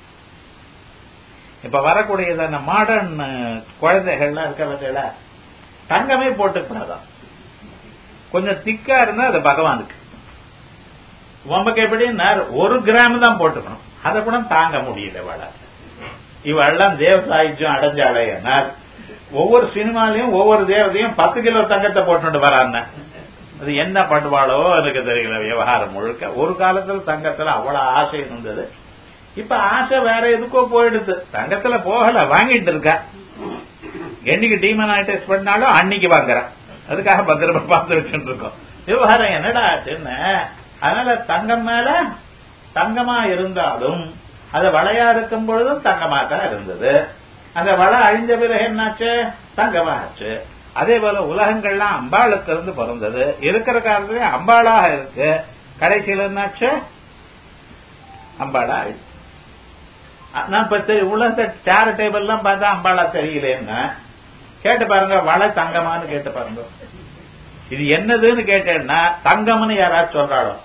இப்ப வரக்கூடியதான மாடர்ன் குழந்தைகள்லாம் இருக்க பட்சல தங்கமே போட்டுக்கூடாதான் கொஞ்சம் திக்கா இருந்தா அது பகவானுக்கு உமக்கு எப்படின்னா ஒரு கிராம் தான் போட்டுக்கணும் அதை கூட தாங்க முடியல இவள இவெல்லாம் தேவ சாயுஜம் அடைஞ்சாலையனால் ஒவ்வொரு சினிமாலையும் ஒவ்வொரு தேவதையும் பத்து கிலோ தங்கத்தை போட்டு வரான்னு அது என்ன பண்ணுவாளோ எனக்கு தெரியல விவகாரம் முழுக்க ஒரு காலத்துல தங்கத்துல அவ்வளவு ஆசை இருந்தது இப்ப ஆசை வேற எதுக்கோ போயிடுது தங்கத்துல போகல வாங்கிட்டு இருக்கா என்னைக்கு டீமனாய்டைஸ் பண்ணாலும் அன்னைக்கு வாங்குறான் அதுக்காக பத்திரமா பார்த்து வச்சுட்டு இருக்கோம் விவகாரம் என்னடா ஆச்சுன்னு அதனால தங்கம் மேல தங்கமா இருந்தாலும் அது வளையா இருக்கும் பொழுதும் தங்கமா தான் இருந்தது அந்த வளை அழிஞ்ச பிறகு என்னாச்சு தங்கமா ஆச்சு அதே போல உலகங்கள்லாம் அம்பாளுக்கு இருந்து பிறந்தது இருக்கிற காலத்துல அம்பாளாக இருக்கு கடைசியில் என்னாச்சு அம்பாளா ஆயிடுச்சு நான் இப்ப தெரி- உலகத்தை சேர் டேபிள் எல்லாம் பார்த்தா அம்பாளா தெரியலன்னு கேட்டு பாருங்க வளை தங்கமான்னு கேட்டு பாருங்க இது என்னதுன்னு கேட்டேன்னா தங்கம்னு யாராச்சும் சொல்றாளோ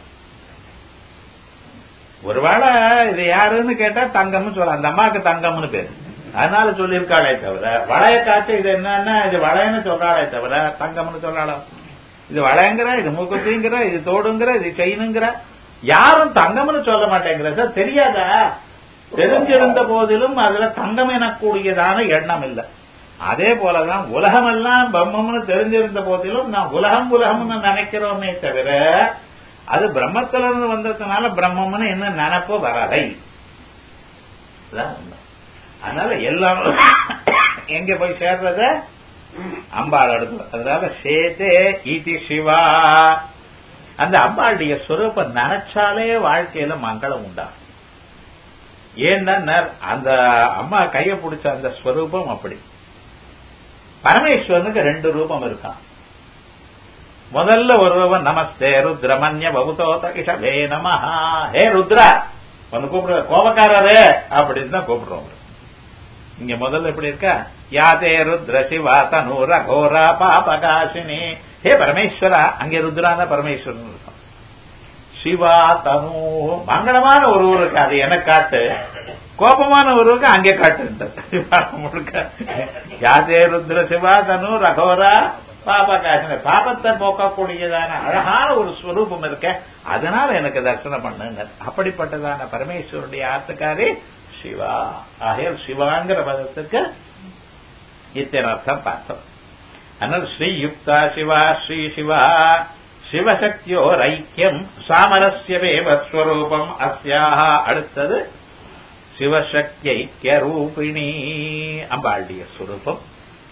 ஒருவேளை இது யாருன்னு கேட்டா தங்கம்னு சொல்ல அந்த அம்மாவுக்கு தங்கம்னு பேரு அதனால சொல்லியிருக்காளே தவிர வளைய காத்து இது என்னன்னா இது வளையன்னு சொல்றாளே தவிர தங்கம்னு சொல்றாளோ இது வளையங்கிற இது மூக்குத்திங்கிற இது தோடுங்கிற இது செயினுங்கிற யாரும் தங்கம்னு சொல்ல மாட்டேங்கிற சார் தெரியாதா தெரிஞ்சிருந்த போதிலும் அதுல தங்கம் எனக்கூடியதான எண்ணம் இல்லை அதே போலதான் உலகமெல்லாம் பிரம்மம்னு தெரிஞ்சிருந்த போதிலும் நான் உலகம் உலகம்னு நினைக்கிறோமே தவிர அது பிரம்மத்திலிருந்து வந்ததுனால பிரம்மம்னு என்ன நினப்பு வரலை இதுதான் உண்மை. அதனால எல்லாம் எங்க போய் சேர்றத அம்பாள் அடுத்து அதனால சேதே இதி சிவா அந்த அம்பாளுடைய ஸ்வரூபம் நினைச்சாலே வாழ்க்கையில மங்களம் உண்டாகும் ஏன்னா அந்த அம்மா கைய பிடிச்ச அந்த ஸ்வரூபம் அப்படி பரமேஸ்வரனுக்கு ரெண்டு ரூபம் இருக்கான் முதல்ல ஒருவன் நமஸ்தே ருத்ரமன்ய பகுதோத இஷவே நமஹா ஹே ருத்ரா வந்து கூப்பிடுற கோபக்காரரே அப்படின்னு தான் கூப்பிடுறோம் அவரு. இங்க முதல்ல எப்படி இருக்கா யாதே ருத்ர சிவா தனூர கோரா பாபகாசினி ஹே பரமேஸ்வரா அங்கே ருத்ரான பரமேஸ்வரன் இருக்கும் சிவா தனு மங்களமான ஒருவருக்கு அது எனக்கு காட்டு கோபமான ஒருவருக்கு அங்கே காட்டு முழுக்க யாதே ருத்ர சிவா தனு ரகோரா பாபகாசினி பாபத்தை போக்கக்கூடியதான அழகான ஒரு ஸ்வரூபம் இருக்க அதனால எனக்கு தரிசனம் பண்ணுங்க அப்படிப்பட்டதான பரமேஸ்வருடைய ஆத்துக்காரி சிவா ஆகையால் சிவாங்கிற பதத்துக்கு இத்தனை அர்த்தம் பார்த்தோம் அதனால் ஸ்ரீயுக்தா சிவா ஸ்ரீ சிவா சிவசக்தியோர் ஐக்கியம் சாமரஸ்யமேவ ஸ்வரூபம் அஸ்யாக அடுத்தது சிவசக்தி ஐக்கிய ரூபிணி அம்பாளுடைய ஸ்வரூபம்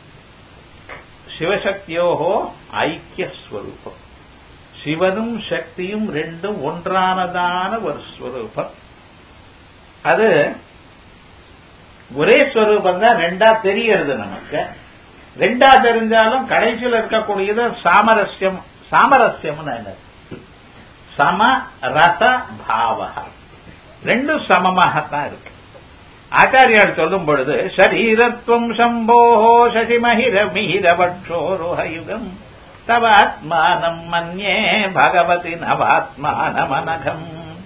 சிவசக்தியோகோ ஐக்கிய ஸ்வரூபம் சிவனும் சக்தியும் ரெண்டும் ஒன்றானதான ஒரு ஸ்வரூபம் அது ஒரே ஸ்வரூபம் தான் ரெண்டா தெரியறது நமக்கு ரெண்டா தெரிஞ்சாலும் கடைசியில் இருக்கக்கூடியது சாமரஸ்யம் சாமரஸ்யம்னு என்னது சம ரச பாவ ரெண்டும் சமமாகத்தான் இருக்கு ஆச்சாரியால் சொல்லும் பொழுது ஷரீரத்வம் சம்போஹோ சசிமஹிர மீரவட்சோருஹயுகம் தவ ஆத்மானம் மன்யே பகவதி நவாத்மானமனகம்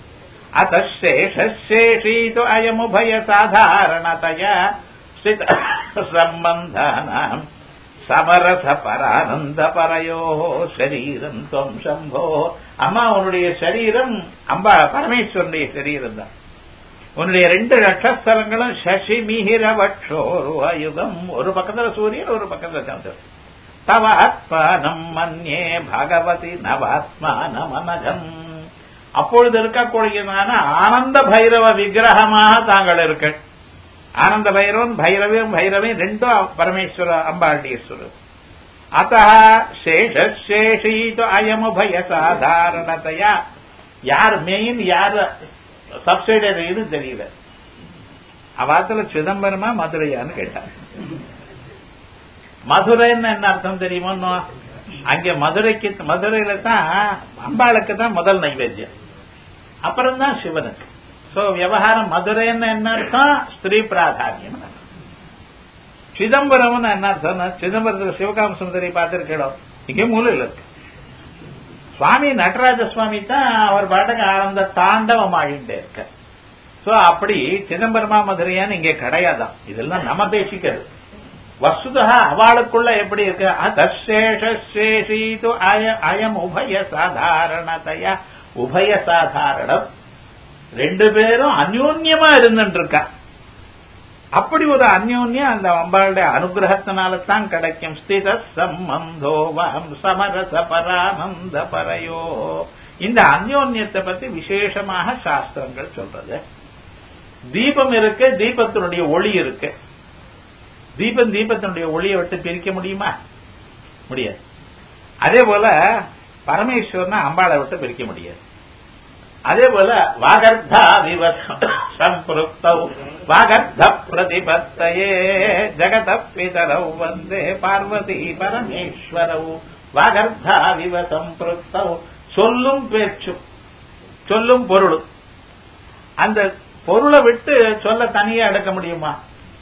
அத்தேஷேஷீது அயமுபய சாதாரணதயா ஸ்தித சம்பந்தானாம் சமரச பரானந்த பரையோ சரீரம் துவம் சம்போ அம்மா உன்னுடைய சரீரம் அம்பா பரமேஸ்வரனுடைய சரீரம் தான் உன்னுடைய ரெண்டு நட்சத்திரங்களும் சசி மிகிர வட்சோரு அயுகம் ஒரு பக்கத்துல சூரியன் ஒரு பக்கத்துல சந்திரன் தவ ஆத்மானம் மன்யே பகவதி நவாத்மானம் அனகம் அப்பொழுது இருக்கக்கூடியதான ஆனந்த பைரவ விக்கிரகமாக தாங்கள் இருக்க ஆனந்த பைரவன் பைரவியும் பைரவியும் ரெண்டும் பரமேஸ்வர அம்பாண்டீஸ்வரர் அத்த சேஷேஷீது அயமுபய சாதாரணத்தையா யார் மெயின் யார் சப்சைடரின்னு தெரியல அவாத்துல சிதம்பரமா மதுரையான்னு கேட்டார் மதுரைன்னு என்ன அர்த்தம் தெரியுமோ அங்க மதுரைக்கு மதுரையில தான் அம்பாளுக்கு தான் முதல் நைவேத்தியம் அப்புறம் தான் சிவனுக்கு சோ விவகாரம் மதுரைன்னு என்ன அர்த்தம் ஸ்திரீ பிராதானியம் சிதம்பரம்னு என்ன அர்த்தம் சிதம்பரத்துல சிவகாம சுந்தரி பார்த்திருக்கோம் இங்கே மூலையில் இருக்கு சுவாமி நடராஜ சுவாமி தான் அவர் பாட்டுக்கு ஆனந்த தாண்டவம் ஆகிட்டே இருக்க சோ அப்படி சிதம்பரமா மதுரையான்னு இங்க கிடையாதான் இதெல்லாம் நம்ம பேசிக்கிறது வசுதா அவளுக்குள்ள எப்படி இருக்கு அதசேஷேஷீது அயம் உபய சாதாரணதையா உபய சாதாரணம் ரெண்டு பேரும் அந்யோன்யமா இருந்துட்டு இருக்கா அப்படி ஒரு அந்யோன்யம் அந்த அம்பாளுடைய அனுகிரகத்தினால தான் கிடைக்கும் ஸ்தித சம்பந்தோவம் சமரச பரானந்த பரையோ இந்த அந்யோன்யத்தை பத்தி விசேஷமாக சாஸ்திரங்கள் சொல்றது தீபம் இருக்கு தீபத்தினுடைய ஒளி இருக்கு தீபம் தீபத்தினுடைய ஒளியை விட்டு பிரிக்க முடியுமா முடியாது அதே போல பரமேஸ்வரனை அம்பாளை விட்டு பிரிக்க முடியாது அதே போல வாகர்த்தா சம்புருக்தௌ வாகர்த்த பிரதிபத்தையே ஜகத பிதரௌ வந்தே பார்வதி பரமேஸ்வரௌ வாகர்த்தா விவ சம்பிருக்தௌ சொல்லும் பேச்சும் சொல்லும் பொருளும் அந்த பொருளை விட்டு சொல்ல தனியா எடுக்க முடியுமா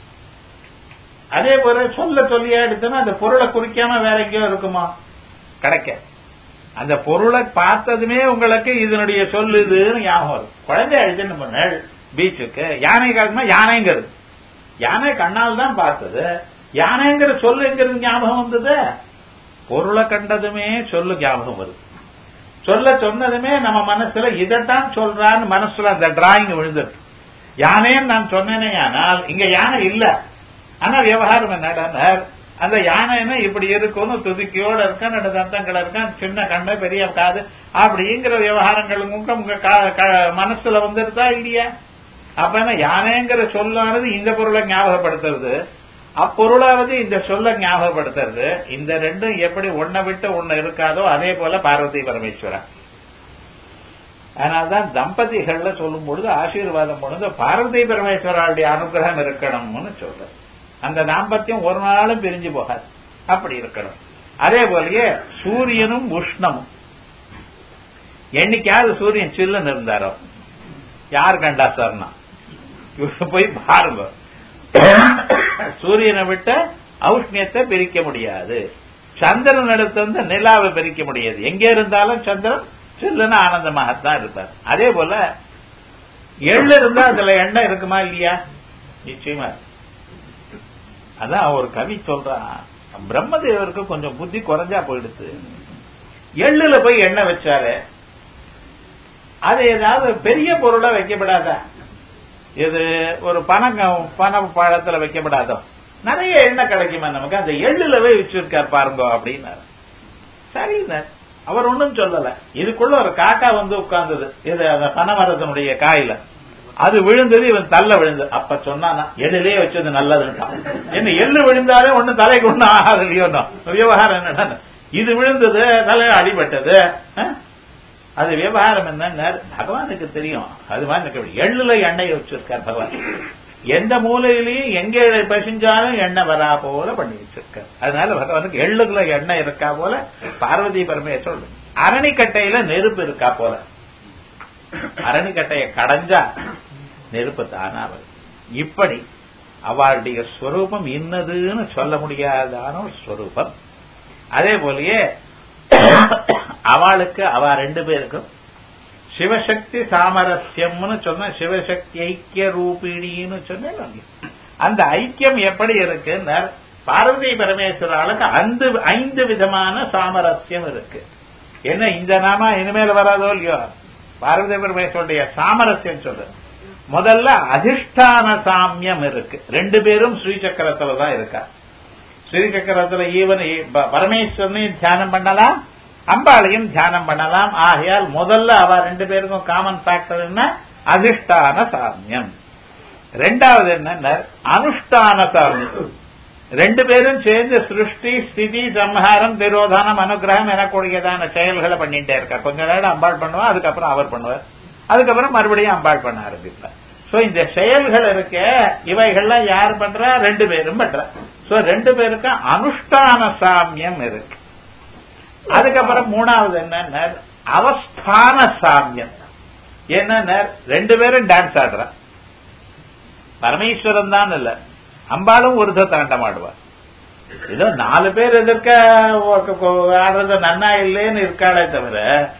அதே போல சொல்ல சொல்லியா எடுத்தோம்னா அந்த பொருளை குறிக்காம வேற எங்கேயோ இருக்குமா கிடைக்க அந்த பொருளை பார்த்ததுமே உங்களுக்கு இதனுடைய சொல்லுதுன்னு ஞாபகம் வரும் குழந்தை அழுதுன்னு பண்ணாள் பீச்சுக்கு யானை காலமா யானைங்கிறது யானை கண்ணால் தான் பார்த்தது யானைங்கிற சொல்லுங்கிறது ஞாபகம் வந்தது பொருளை கண்டதுமே சொல்லு ஞாபகம் வருது சொல்ல சொன்னதுமே நம்ம மனசுல இதைத்தான் சொல்றான்னு மனசுல அந்த டிராயிங் விழுந்துருக்கு யானைன்னு நான் சொன்னேனே ஆனால் இங்க யானை இல்ல ஆனா விவகாரம் என்னடா அந்த யானைன்னா இப்படி இருக்கும்னு துதுக்கியோட இருக்கான் ரெண்டு தந்தங்கள் இருக்கான் சின்ன கண்ணு பெரிய காது அப்படிங்கிற விவகாரங்கள் உங்க உங்க மனசுல வந்துருதா இல்லையா அப்ப என்ன யானைங்கிற சொல்லானது இந்த பொருளை ஞாபகப்படுத்துறது அப்பொருளாவது இந்த சொல்ல ஞாபகப்படுத்துறது இந்த ரெண்டும் எப்படி ஒன்ன விட்டு ஒன்னு இருக்காதோ அதே போல பார்வதி பரமேஸ்வரன் அதனால்தான் தம்பதிகள்ல சொல்லும் பொழுது ஆசீர்வாதம் பொழுது பார்வதி பரமேஸ்வராவுடைய அனுகிரகம் இருக்கணும்னு சொல்ற அந்த தாம்பத்தியம் ஒரு நாளும் பிரிஞ்சு போகாது அப்படி இருக்கணும் அதே போலயே சூரியனும் உஷ்ணமும் என்னைக்காவது சூரியன் சில்லுன்னு இருந்தாரோ யார் கண்டா சார்னா போய் பாருங்க சூரியனை விட்ட ஔஷ்ணியத்தை பிரிக்க முடியாது சந்திரன் எடுத்து வந்து நிலாவை பிரிக்க முடியாது எங்க இருந்தாலும் சந்திரன் சில்லுன்னு ஆனந்தமாகத்தான் இருப்பார் அதே போல எள்ளு இருந்தா அதுல எண்ணெய் இருக்குமா இல்லையா நிச்சயமா அதான் ஒரு கவி சொல்றான் பிரம்மதேவருக்கு கொஞ்சம் புத்தி குறைஞ்சா போயிடுது எள்ளுல போய் எண்ணெய் வச்சாரு அது ஏதாவது பெரிய பொருளா வைக்கப்படாதா இது ஒரு பணம் பண பழத்துல வைக்கப்படாதோ நிறைய எண்ணெய் கிடைக்குமா நமக்கு அந்த எள்ளுல போய் வச்சிருக்கார் பாருங்க அப்படின்னாரு சரிங்க அவர் ஒன்றும் சொல்லல இதுக்குள்ள ஒரு காக்கா வந்து உட்கார்ந்தது இது அந்த பனைமரத்தினுடைய காயில அது விழுந்தது இவன் தள்ள விழுந்தது அப்ப சொன்னானா எள்ளிலே வச்சது நல்லதுன்ட்டான் என்ன எள்ளு விழுந்தாலே ஒண்ணு தலைக்கு ஒண்ணு ஆகாது இல்லையோ விவகாரம் என்னடா இது விழுந்தது தலையில அடிபட்டது அது விவகாரம் என்ன பகவானுக்கு தெரியும் அது மாதிரி எள்ளுல எண்ணெய் வச்சிருக்கார் பகவான் எந்த மூலையிலையும் எங்க பசிஞ்சாலும் எண்ணெய் வரா போல பண்ணி வச்சிருக்கார் அதனால பகவானுக்கு எள்ளுக்குள்ள எண்ணெய் இருக்கா போல பார்வதி பரமேஸ்வரன் அரணிக்கட்டையில நெருப்பு இருக்கா போல அரணிக்கட்டைய கடைஞ்சா நெருப்பு தானா வரும் இப்படி அவளுடைய ஸ்வரூபம் இன்னதுன்னு சொல்ல முடியாதான ஒரு ஸ்வரூபம் அதே போலயே அவளுக்கு அவ ரெண்டு பேருக்கும் சிவசக்தி சாமரஸ்யம்னு சொன்ன சிவசக்தி ஐக்கிய ரூபிணின்னு சொன்னேன் அந்த ஐக்கியம் எப்படி இருக்குன்னு பார்வதி பரமேஸ்வராளுக்கு அந்த ஐந்து விதமான சாமரஸ்யம் இருக்கு என்ன இந்த நாம இனிமேல் வராதோ இல்லையோ பார்வதி பரமேஸ்வருடைய சாமரஸ்யம் சொல்ற முதல்ல அதிஷ்டான சாமியம் இருக்கு ரெண்டு பேரும் ஸ்ரீசக்கரத்துல தான் இருக்கா ஸ்ரீசக்கரத்துல ஈவன் பரமேஸ்வரனையும் தியானம் பண்ணலாம் அம்பாளையும் தியானம் பண்ணலாம் ஆகையால் முதல்ல அவ ரெண்டு பேருக்கும் காமன் ஃபேக்டர் என்ன அதிஷ்டான சாமியம் ரெண்டாவது என்ன அனுஷ்டான சாமியம் ரெண்டு பேரும் சேர்ந்து சிருஷ்டி ஸ்திதி சம்ஹாரம் திரோதானம் அனுகிரகம் எனக்கூடியதான செயல்களை பண்ணிட்டே இருக்கா கொஞ்ச நேரம் அம்பாள் பண்ணுவா அதுக்கப்புறம் அவர் பண்ணுவார் அதுக்கப்புறம் மறுபடியும் அம்பாள் பண்ண ஆரம்பிப்பார் சோ இந்த செயல்கள் இருக்க இவைகள்லாம் யார் பண்றா ரெண்டு பேரும் பண்றா சோ ரெண்டு பேருக்கும் அனுஷ்டான சாமியம் இருக்கு அதுக்கப்புறம் மூணாவது என்ன அவஸ்தான சாமியம் என்ன ரெண்டு பேரும் டான்ஸ் ஆடுற பரமேஸ்வரன் தான் இல்ல அம்பாலும் ஒரு தாண்டம் ஆடுவார் ஏதோ நாலு பேர் எதிர்க்க ஆடுறது நன்னா இல்லைன்னு இருக்காளே தவிர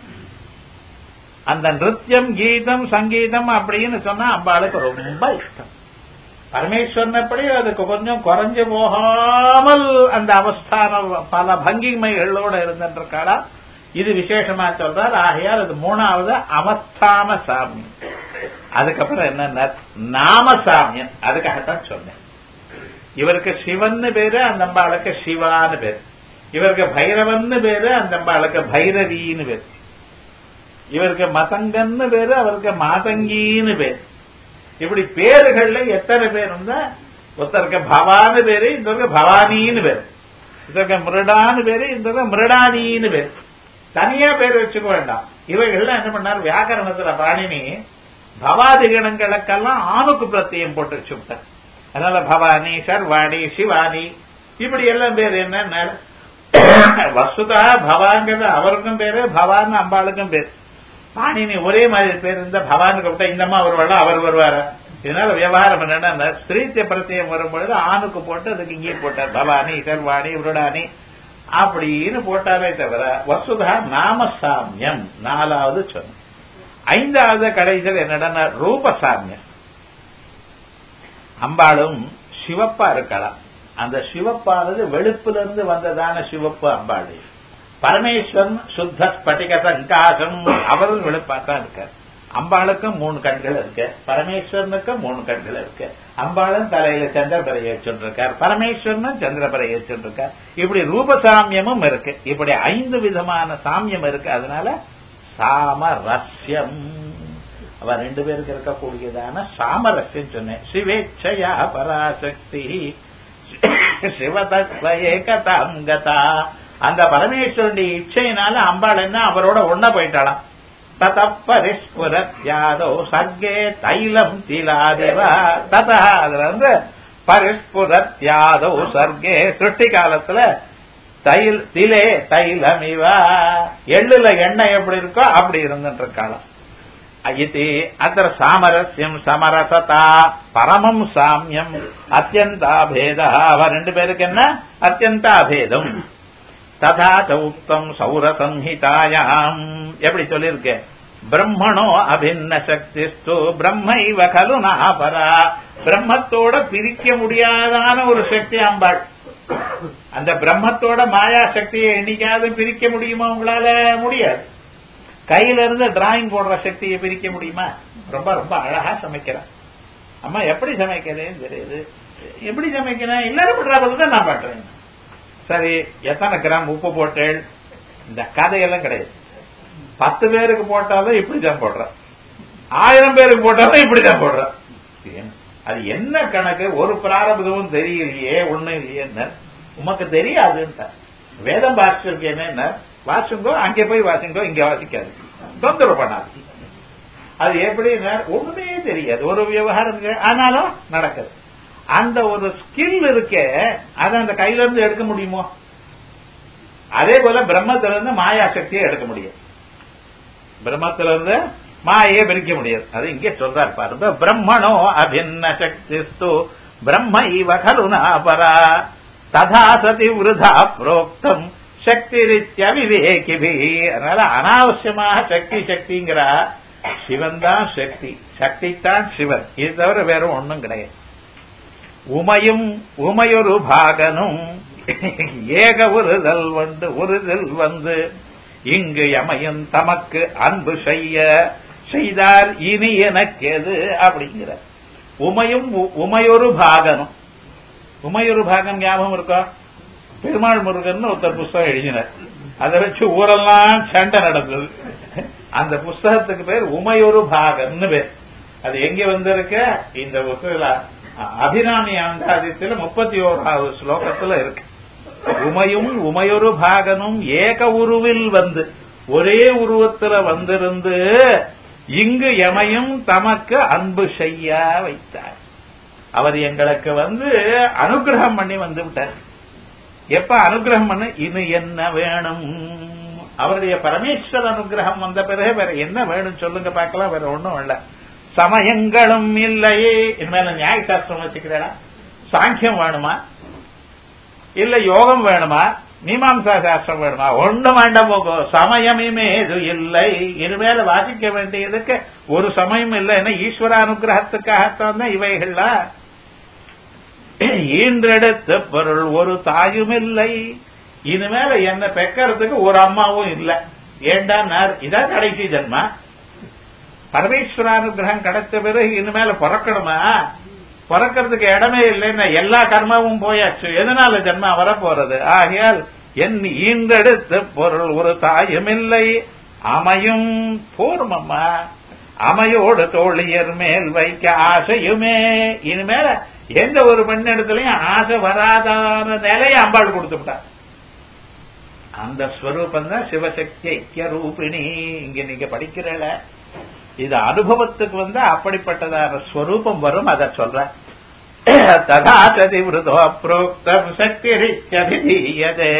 அந்த நிருத்தியம் கீதம் சங்கீதம் அப்படின்னு சொன்னா அம்பாளுக்கு ரொம்ப இஷ்டம் பரமேஸ்வரன் எப்படி அதுக்கு கொஞ்சம் குறைஞ்சு போகாமல் அந்த அவஸ்தான பல பங்கிமைகளோட இருந்துருக்காளா இது விசேஷமா சொல்றார் ஆகையால் அது மூணாவது அவஸ்தான சாமியம் அதுக்கப்புறம் என்ன நாம சாமியம் அதுக்காகத்தான் சொன்னேன் இவருக்கு சிவன்னு பேரு அந்த அம்பாளுக்கு சிவான்னு பேரு இவருக்கு பைரவன்னு பேரு அந்த அம்பாளுக்கு பைரவின்னு பேரு இவருக்கு மதங்கன்னு பேரு அவருக்கு மாதங்கின்னு பேரு இப்படி பேருகள்ல எத்தனை பேர் இருந்தா ஒருத்தருக்கு பவான்னு பேரு இன்னொருக்கு பவானின்னு பேரு இதற்கு மிருடான்னு பேரு இந்த மிருடானின்னு பேரு தனியா பேர் வச்சுக்க வேண்டாம் இவைகள்லாம் என்ன பண்ணார் வியாக்கரணத்துல பாணினி பவாதிகணங்களுக்கெல்லாம் ஆணுக்கு பிரத்தியம் போட்டு வச்சுட்டார் அதனால பவானி சர்வாணி சிவானி இப்படி எல்லாம் பேர் என்ன வசுதா பவாங்கிறது அவருக்கும் பேரு பவான் அம்பாளுக்கும் பேர் பாணினி ஒரே மாதிரி பேர் இருந்தா பவானுக்கு கூப்பிட்டா இந்தம்மா வருவாளா அவர் வருவாரா இதனால விவகாரம் என்னன்னா ஸ்திரீத்திய பிரத்தியம் வரும்பொழுது ஆணுக்கு போட்டு அதுக்கு இங்கே போட்டார் பவானி சர்வாணி விருடானி அப்படின்னு போட்டாரே தவிர வசுதா நாம சாமியம் நாலாவது சொன்ன ஐந்தாவது கடைசியில் என்னடா ரூபசாமியம் அம்பாளும் சிவப்பா இருக்கலாம் அந்த சிவப்பானது வெளுப்புல இருந்து வந்ததான சிவப்பு அம்பாள் பரமேஸ்வரன் சுத்த ஸ்பட்டிக சங்காசம் அவரும் வெளுப்பா தான் இருக்கார் அம்பாளுக்கும் மூணு கண்கள் இருக்கு பரமேஸ்வரனுக்கும் மூணு கண்கள் இருக்கு அம்பாளும் தலையில சந்திரபரை ஏற்றிருக்கார் பரமேஸ்வரனும் சந்திரபரை ஏற்றிருக்கார் இப்படி ரூபசாமியமும் இருக்கு இப்படி ஐந்து விதமான சாமியம் இருக்கு அதனால சாமரஸ்யம் அவ ரெண்டு பேருக்கு இருக்கக்கூடியதான சாமரஸ்யம் சொன்னேன் சிவேச்சயா பராசக்தி சிவதத்வ ஏகதாம் கதா அந்த பரமேஸ்வரனுடைய இச்சையினால அம்பாள் என்ன அவரோட ஒன்ன போயிட்டாளாம் ததப்பரிஸ்புரத் யாதோ சர்க்கே தைலம் திலாதேவா ததா அதுல வந்து பரிஸ்புரத் யாதோ சர்க்கே சிருஷ்டி காலத்துல தைல் திலே தைலம் இவா எள்ளுல எண்ணெய் எப்படி இருக்கோ அப்படி இருந்துட்டு இருக்காளாம் இது அத்த சாமரஸ்யம் சமரசதா பரமம் சாமியம் அத்தியந்தாபேத அவ ரெண்டு பேருக்கு என்ன அத்தியந்தாபேதம் ததா உக்தம் சௌர சம்ஹிதாயாம் எப்படி சொல்லியிருக்க பிரம்மணோ அபின்ன சக்திஸ்து பிரம்மைவ கலு நாபரா பிரம்மத்தோட பிரிக்க முடியாதான ஒரு சக்தி அம்பாள் அந்த பிரம்மத்தோட மாயா சக்தியை என்னைக்காவது பிரிக்க முடியுமா உங்களால முடியாது கையில இருந்து டிராயிங் போடுற சக்தியை பிரிக்க முடியுமா ரொம்ப ரொம்ப அழகா சமைக்கிறேன் அம்மா எப்படி சமைக்கிறேன்னு தெரியுது எப்படி சமைக்கிறேன் எல்லாரும் பண்ற தான் நான் பண்றேன் சரி எத்தனை கிராம் உப்பு போட்டேள் இந்த கதையெல்லாம் கிடையாது பத்து பேருக்கு போட்டாலும் இப்படிதான் போடுறேன் ஆயிரம் பேருக்கு போட்டாலும் இப்படிதான் போடுறேன் அது என்ன கணக்கு ஒரு பிராரபதமும் தெரியலையே ஒண்ணும் இல்லையே உமக்கு தெரியாதுன்ட்ட வேதம் வாசிச்சிருக்கேன்னு என்ன வாசிங்கோ அங்கே போய் வாசிங்கோ இங்க வாசிக்காது தொந்தரவு பண்ணாது அது எப்படி ஒண்ணுமே தெரியாது ஒரு விவகாரம் ஆனாலும் நடக்குது அந்த ஒரு ஸ்கில் இருக்க அதை அந்த கையில இருந்து எடுக்க முடியுமோ அதே போல பிரம்மத்தில இருந்து மாயா சக்தியை எடுக்க முடியும் பிரம்மத்தில இருந்து மாயை பிரிக்க முடியாது அது இங்கே சொல்றாரு பாருங்க பிரம்மணோ அபின்ன சக்திஸ்து பிரம்ம இவ கருணாபரா ததா சதி விருதா புரோக்தம் சக்தி ரீத்திய விவேகிபி அதனால அனாவசியமாக சக்தி சக்திங்கிறா சிவன் தான் சக்தி சக்தி தான் சிவன் இது தவிர வேற ஒண்ணும் கிடையாது உமையும் உமையொரு பாகனும் ஏக உறுதல் வந்து உறுதல் வந்து இங்கு எமையும் தமக்கு அன்பு செய்ய செய்தார் இனி எனக்கு எது அப்படிங்கிற உமையும் உமையொரு பாகனும் உமையொரு பாகம் ஞாபகம் இருக்கா பெருமாள் முருகன் ஒருத்தர் புஸ்தகம் எழுதினார் அதை வச்சு ஊரெல்லாம் சண்டை நடந்தது அந்த புஸ்தகத்துக்கு பேர் உமையொரு பாகம்னு பேர் அது எங்க வந்திருக்க இந்த புத்தகத்துல அபிராமி அந்தாதித்துல முப்பத்தி ஓராவது ஸ்லோகத்துல இருக்கு உமையும் உமையொரு பாகனும் ஏக உருவில் வந்து ஒரே உருவத்துல வந்திருந்து இங்கு எமையும் தமக்கு அன்பு செய்ய வைத்தார் அவர் எங்களுக்கு வந்து அனுகிரகம் பண்ணி வந்து விட்டார் எப்ப அனுகிரகம் பண்ண இது என்ன வேணும் அவருடைய பரமேஸ்வர அனுகிரகம் வந்த பிறகு வேற என்ன வேணும் சொல்லுங்க பார்க்கலாம் வேற ஒண்ணும் இல்ல சமயங்களும் இல்லையே இனிமேல நியாய சாஸ்திரம் வச்சுக்கிறா சாங்கியம் வேணுமா இல்ல யோகம் வேணுமா மீமாம்சா சாஸ்திரம் வேணுமா ஒண்ணு வேண்டாம் போகும் சமயமே இது இல்லை இனிமேல வாசிக்க வேண்டியதுக்கு ஒரு சமயம் இல்லை என்ன ஈஸ்வர அனுகிரகத்துக்காகத்தான் தான் இவைகள்லாம் ஈன்றெடுத்த பொருள் ஒரு தாயும் இல்லை இனிமேல என்ன பெக்கறதுக்கு ஒரு அம்மாவும் இல்லை ஏண்டா இதான் கடைசி ஜென்மா பரமேஸ்வரானுகிரகம் கிடைச்ச பிறகு இனிமேல பிறக்கணுமா பிறக்கிறதுக்கு இடமே இல்லைன்னா எல்லா கர்மாவும் போயாச்சு எதனால ஜென்மா வரப்போறது ஆகையால் என் ஈன்றெடுத்த பொருள் ஒரு தாயும் இல்லை அமையும் போர்மம்மா அமையோடு தோழியர் மேல் வைக்க ஆசையுமே இனிமேல எந்த ஒரு பெண்ணிடத்திலையும் ஆசை வராதான நிலையை அம்பாள் கொடுத்து விட்டார் அந்த ஸ்வரூபம் தான் சிவசக்தி ஐக்கிய ரூபிணி இங்க நீங்க படிக்கிறல இது அனுபவத்துக்கு வந்து அப்படிப்பட்டதான ஸ்வரூபம் வரும் அதை சொல்ற ததா சதிவிருதோ புரோக்தம் சக்திரித்யபிதீயதே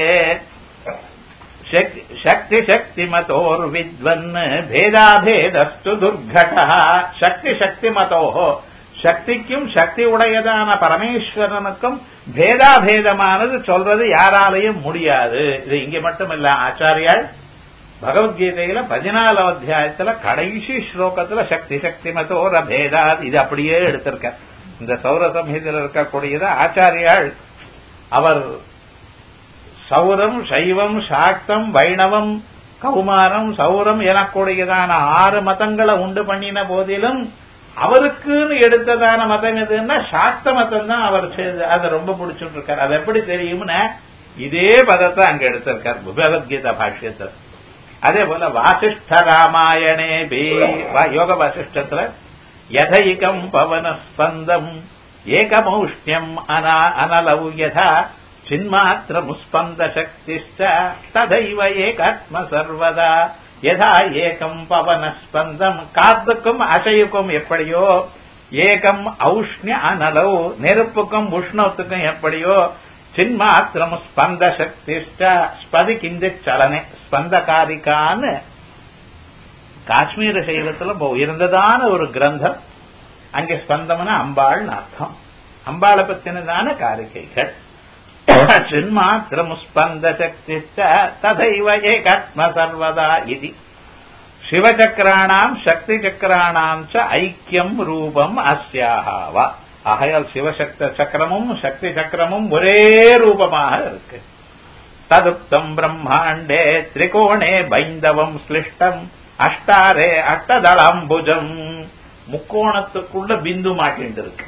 சக்தி சக்தி மதோர் வித்வன் பேதாபேதஸ்து துர்கட சக்தி சக்தி மதோ சக்திக்கும் சக்தி உடையதான பரமேஸ்வரனுக்கும் பேதாபேதமானது சொல்றது யாராலையும் முடியாது இது இங்க மட்டும் இல்ல ஆச்சாரியால் பகவத்கீதையில பதினாலாம் அத்தியாயத்துல கடைசி ஸ்லோகத்துல சக்தி சக்தி மதோர பேதா இது அப்படியே எடுத்திருக்க இந்த சௌர சம்ஹிதில் இருக்கக்கூடியது ஆச்சாரியால் அவர் சௌரம் சைவம் சாக்தம் வைணவம் கௌமாரம் சௌரம் எனக்கூடியதான ஆறு மதங்களை உண்டு பண்ணின போதிலும் அவருக்குன்னு எடுத்ததான மதம் எதுன்னா சாக்த மதம் தான் அவர் அதை ரொம்ப பிடிச்சிட்டு இருக்கார் அது எப்படி தெரியும்னா இதே பதத்தை அங்க எடுத்திருக்கார் பகவத்கீதா பாஷ்யத்தில் அதே போல வாசிஷ்ட ராமாயணே பி யோக வாசிஷ்டத்துல யதைகம் பவன ஸ்பந்தம் ஏகமௌஷ்ணியம் அனா அனலவு யதா சின்மாத்திரமுஸ்பந்த சக்திஷ்ட ததைவ ஏகாத்ம சர்வதா யதா ஏகம் பவன ஸ்பந்தம் காத்துக்கும் அசையுக்கும் எப்படியோ ஏகம் ஔஷ்ணிய அனலவு நெருப்புக்கும் உஷ்ணத்துக்கும் எப்படியோ சின்மாத்திரம் ஸ்பந்த சக்திஷ்ட ஸ்பதி கிஞ்சித் சலனே ஸ்பந்தகாரிகான்னு காஷ்மீர சைவத்துல உயர்ந்ததான ஒரு கிரந்தம் அங்கே ஸ்பந்தம்னா அம்பாள்னு அர்த்தம் அம்பாளை பத்தினதான காரிகைகள் சின்மாத்திரமுஸ்பந்த சக்தி ததைவ ஏகாத்ம சர்வதா இது சிவசக்கராணாம் சக்தி சக்கராணாம் ச ஐக்கியம் ரூபம் அஸ்யாகாவா ஆகையால் சிவசக்த சக்கரமும் சக்தி சக்கரமும் ஒரே ரூபமாக இருக்கு ததுப்தம் பிரம்மாண்டே திரிகோணே பைந்தவம் ஸ்லிஷ்டம் அஷ்டாரே அட்டதளம்புஜம் முக்கோணத்துக்குள்ள பிந்து மாட்டிட்டு இருக்கு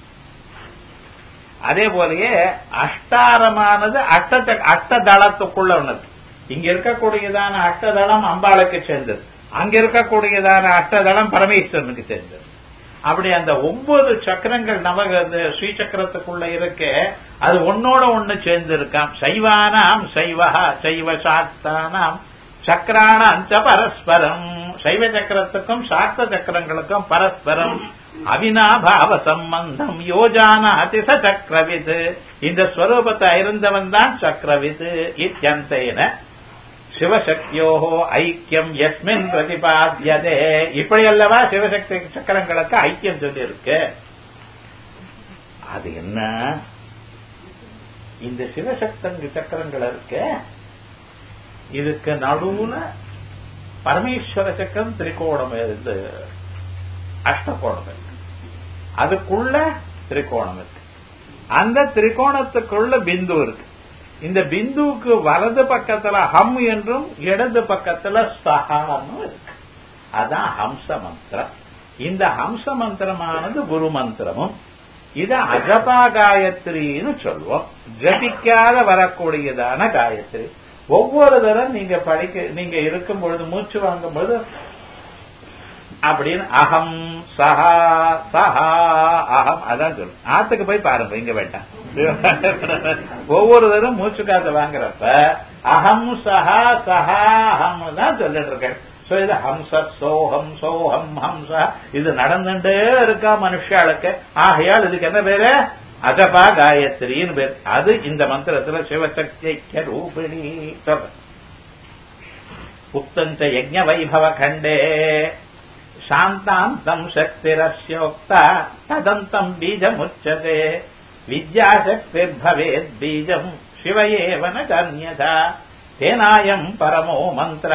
அதே போலயே அஷ்டாரமானது அட்ட அட்டதளத்துக்குள்ள உள்ளது இங்க இருக்கக்கூடியதான அட்டதளம் அம்பாளுக்கு சேர்ந்தது அங்க இருக்கக்கூடியதான அட்டதளம் பரமேஸ்வரனுக்கு சேர்ந்தது அப்படி அந்த ஒன்பது சக்கரங்கள் நமக்கு அந்த ஸ்ரீசக்கரத்துக்குள்ள இருக்க அது ஒன்னோட ஒண்ணு சேர்ந்து இருக்காம் சைவானாம் சைவஹா சைவ சாக்தானாம் சக்கராணாம் ச பரஸ்பரம் சைவ சக்கரத்துக்கும் சாக்த சக்கரங்களுக்கும் பரஸ்பரம் அவினாபாவ சம்பந்தம் யோஜானாதி ச சக்கரவித் இந்த ஸ்வரூபத்தை இருந்தவன் தான் சக்கரவித் இத்தியந்தேன சிவசக்தியோகோ ஐக்கியம் எஸ்மின் பிரதிபாத்தியதே இப்படி அல்லவா சிவசக்தி சக்கரங்களுக்கு ஐக்கியம் சொல்லி இருக்கு அது என்ன இந்த சிவசக்தங்க சக்கரங்கள் இருக்கு இதுக்கு நடுவுல பரமேஸ்வர சக்கரம் திரிகோணம் இருந்து அஷ்டகோணம் இருக்கு அதுக்குள்ள திரிகோணம் இருக்கு அந்த திரிகோணத்துக்குள்ள பிந்து இருக்கு இந்த பிந்துவுக்கு வலது பக்கத்துல ஹம் என்றும் இடது பக்கத்துல சஹான்னு இருக்கு அதான் ஹம்ச மந்திரம் இந்த ஹம்ச மந்திரமானது குரு மந்திரமும் இது அஜபா காயத்ரின்னு சொல்லுவோம் ஜபிக்காத வரக்கூடியதான காயத்ரி ஒவ்வொரு தரம் நீங்க படிக்க நீங்க இருக்கும் பொழுது மூச்சு வாங்கும் பொழுது அப்படின்னு அகம் சஹா சஹா அகம் அதான் சொல்லும் ஆத்துக்கு போய் பாருங்க இங்க வேண்டாம் ஒவ்வொரு தரம் மூச்சு காத்து வாங்குறப்ப அகம் சஹா சஹா அகம் தான் சொல்லிட்டு இருக்கேன் சோ இது ஹம்ச சோஹம் சோஹம் ஹம்ச இது நடந்துட்டே இருக்கா மனுஷாளுக்கு ஆகையால் இதுக்கு என்ன பேரு அஜபா காயத்ரின்னு பேர் அது இந்த மந்திரத்துல சிவசக்தி ரூபிணி சொல்ற உக்தஞ்ச யஜ்ஞ வைபவ கண்டே சாந்தாந்தம் சக்திரஸ்யோக்தா ததந்தம் பீஜமுச்சதே வித்யாசக்திர்பவேத் பீஜம் சிவ ஏவ ந கன்யதா தேனாயம் பரமோ மந்திர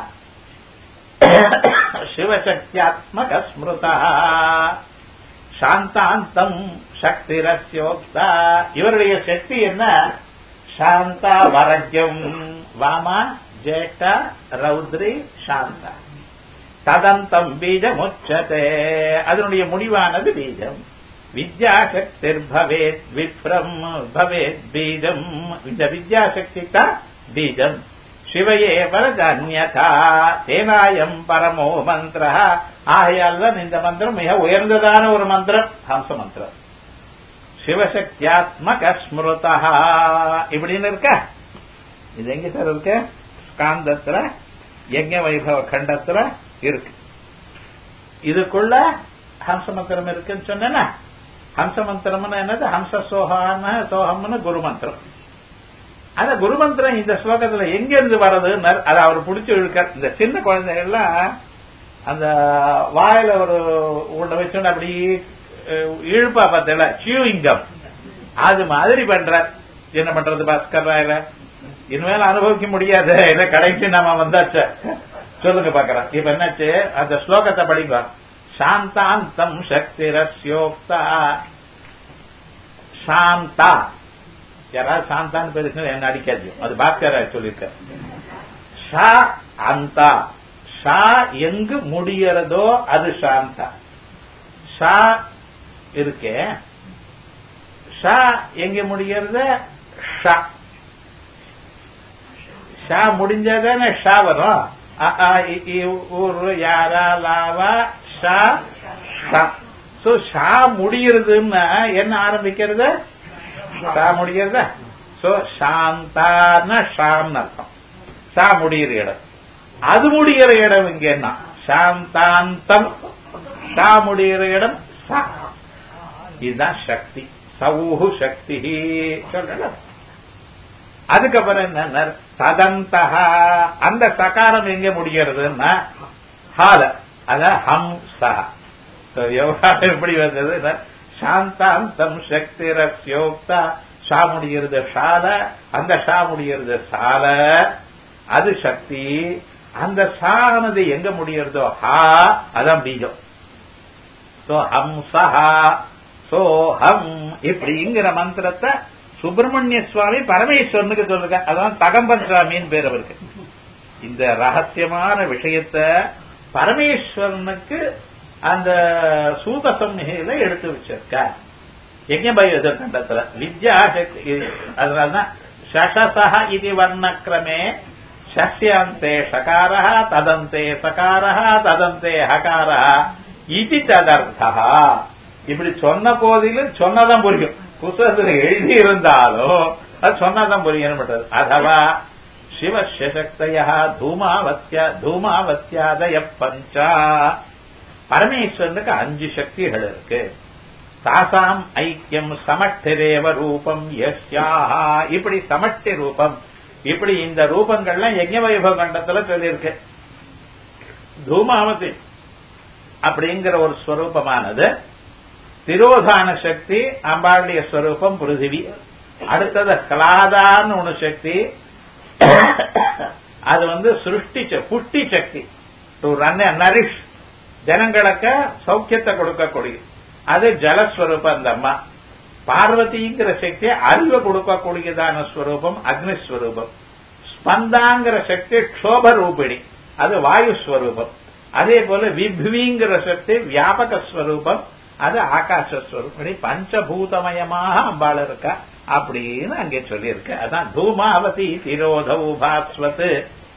சிவசக்தியாத்மக ஸ்மிருதா சாந்தாந்தம் சக்திரஸ்யோக்தா இவருடைய சக்தி என்ன சாந்தா வரஜம் வாமா ஜேஷ்டா ரௌத்ரி சாந்தா ததந்தம் பீஜம் உச்சதே அதனுடைய முடிவானது பீஜம் வித்யாசக்திர் பவேத் விப்ரம் பவேத் பீஜம் இந்த வித்யாசக்தி தான் பீஜம் சிவையே பரதன்யதா தேனாயம் பரமோ மந்திர ஆகையால் தான் இந்த மந்திரம் மிக உயர்ந்ததான ஒரு மந்திரம் ஹம்ச மந்திரம் சிவசக்தியாத்மக ஸ்மிருதா இப்படின்னு இருக்க இது எங்க சார் இருக்கு ஸ்காந்தத்துல யஜ்ஞ வைபவ கண்டத்துல இருக்கு இதுக்குள்ள ஹம்ச மந்திரம் இருக்குன்னு சொன்னா ஹம்ச மந்திரம்னு என்னது ஹம்ச சோகான சோகம்னு குரு மந்திரம் அந்த குரு மந்திரம் இந்த ஸ்லோகத்துல எங்க இருந்து வர்றதுன்னு அதை அவர் பிடிச்சி இழுக்கார் இந்த சின்ன குழந்தைகள்லாம் அந்த வாயில ஒரு உள்ள வச்சுட்டு அப்படி இழுப்பா பார்த்தல சியூயிங்கம் அது மாதிரி பண்றார் என்ன பண்றது பாஸ்கர் ராயில இனிமேல் அனுபவிக்க முடியாது இதை கடைசி நாம வந்தாச்ச சொல்லுங்க பாக்குறேன் இப்ப என்னாச்சு அந்த ஸ்லோகத்தை படிங்க சாந்தாந்தம் சக்திரஸ்யோக்தா சாந்தா யாராவது சாந்தான்னு பேருக்கு என்ன அடிக்காது அது பாஸ்கர சொல்லியிருக்க ஷா அந்தா ஷா எங்கு முடியறதோ அது சாந்தா ஷா இருக்கே ஷா எங்க முடியறது ஷா ஷா முடிஞ்சதானே ஷா வரும் ஊரு யாரா லாவா ஷா ஷா சோ ஷா முடியறதுன்னா என்ன ஆரம்பிக்கிறது ஷா முடியறதா சோ சாந்தான ஷாம்னு அர்த்தம் ஷா முடியிற இடம் அது முடிகிற இடம் இங்க என்ன சாந்தாந்தம் ஷா முடிகிற இடம் சா இதுதான் சக்தி சவுஹு சக்தி சொல்ற அதுக்கப்புறம் என்ன ததந்தகா அந்த சகாரம் எங்க முடிகிறதுன்னா ஹால அத ஹம் சஹ விவகாரம் எப்படி வந்தது சாந்தாந்தம் சக்தி ரஸ்யோக்தா ஷா முடிகிறது ஷால அந்த ஷா முடிகிறது சால அது சக்தி அந்த சானது எங்க முடிகிறதோ ஹா அதான் பீஜம் சோ ஹம் சஹா சோ ஹம் இப்படிங்கிற மந்திரத்தை சுப்பிரமணிய சுவாமி பரமேஸ்வரனுக்கு சொல்லுங்க அதான் தகம்பன் சுவாமின்னு பேர் அவருக்கு இந்த ரகசியமான விஷயத்த பரமேஸ்வரனுக்கு அந்த சூத சம்ஹையில எடுத்து வச்சிருக்க யஜ்ஞபய கண்டத்துல வித்யா சக்தி அதனால்தான் ஷஷசஹ இது வர்ணக்கிரமே ஷஸ்யாந்தே ஷகார ததந்தே சகார ததந்தே ஹகார இது ததர்த்தா இப்படி சொன்ன போதிலும் சொன்னதான் புரியும் புத்தகத்தில் எழுதி இருந்தாலும் அது சொன்னாதான் புரியும் பண்றது அதவா சிவசக்தய தூமாவத்தியா தூமாவத்தியாதய பஞ்சா பரமேஸ்வரனுக்கு அஞ்சு சக்திகள் இருக்கு தாசாம் ஐக்கியம் சமட்டிரேவ ரூபம் எஸ்யாஹா இப்படி சமட்டி ரூபம் இப்படி இந்த ரூபங்கள்லாம் யஜ்ஞ வைபவ கண்டத்துல சொல்லியிருக்கு தூமாவதி அப்படிங்கிற ஒரு ஸ்வரூபமானது திரோதான சக்தி அம்பாளுடைய ஸ்வரூபம் பிருத்திவி அடுத்தது கிளாதான்னு ஒண்ணு சக்தி அது வந்து சிருஷ்டி புஷ்டி சக்தி டு ரன் நரிஷ் ஜனங்களுக்கு சௌக்கியத்தை கொடுக்கக்கூடிய அது ஜலஸ்வரூபம் அந்த அம்மா பார்வதிங்கிற சக்தி அறிவை கொடுக்கக்கூடியதான ஸ்வரூபம் அக்னிஸ்வரூபம் ஸ்பந்தாங்கிற சக்தி க்ஷோப ரூபிணி அது வாயு ஸ்வரூபம் அதே போல விப்விங்கிற சக்தி வியாபக ஸ்வரூபம் அது ஆகாசஸ்வரூபடி பஞ்சபூதமயமாக அம்பாள் இருக்கா அப்படின்னு அங்கே சொல்லியிருக்கு அதான் தூமாவதி திரோதௌ பாஸ்வத்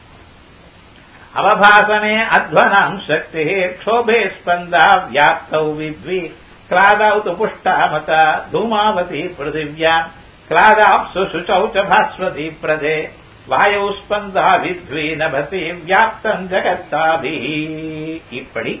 அவபாசனே அத்வனாம் சக்தி க்ஷோபே ஸ்பந்தா வியாப்தௌ வித்வி கிளாதௌ து புஷ்டாமத தூமாவதி பிருதிவ்யாம் கிளாதாப்சு சுச்சௌ ச பாஸ்வதி பிரதே வாயு ஸ்பந்தா வித்வி நபதி வியாப்தம் ஜகத்தாபி இப்படி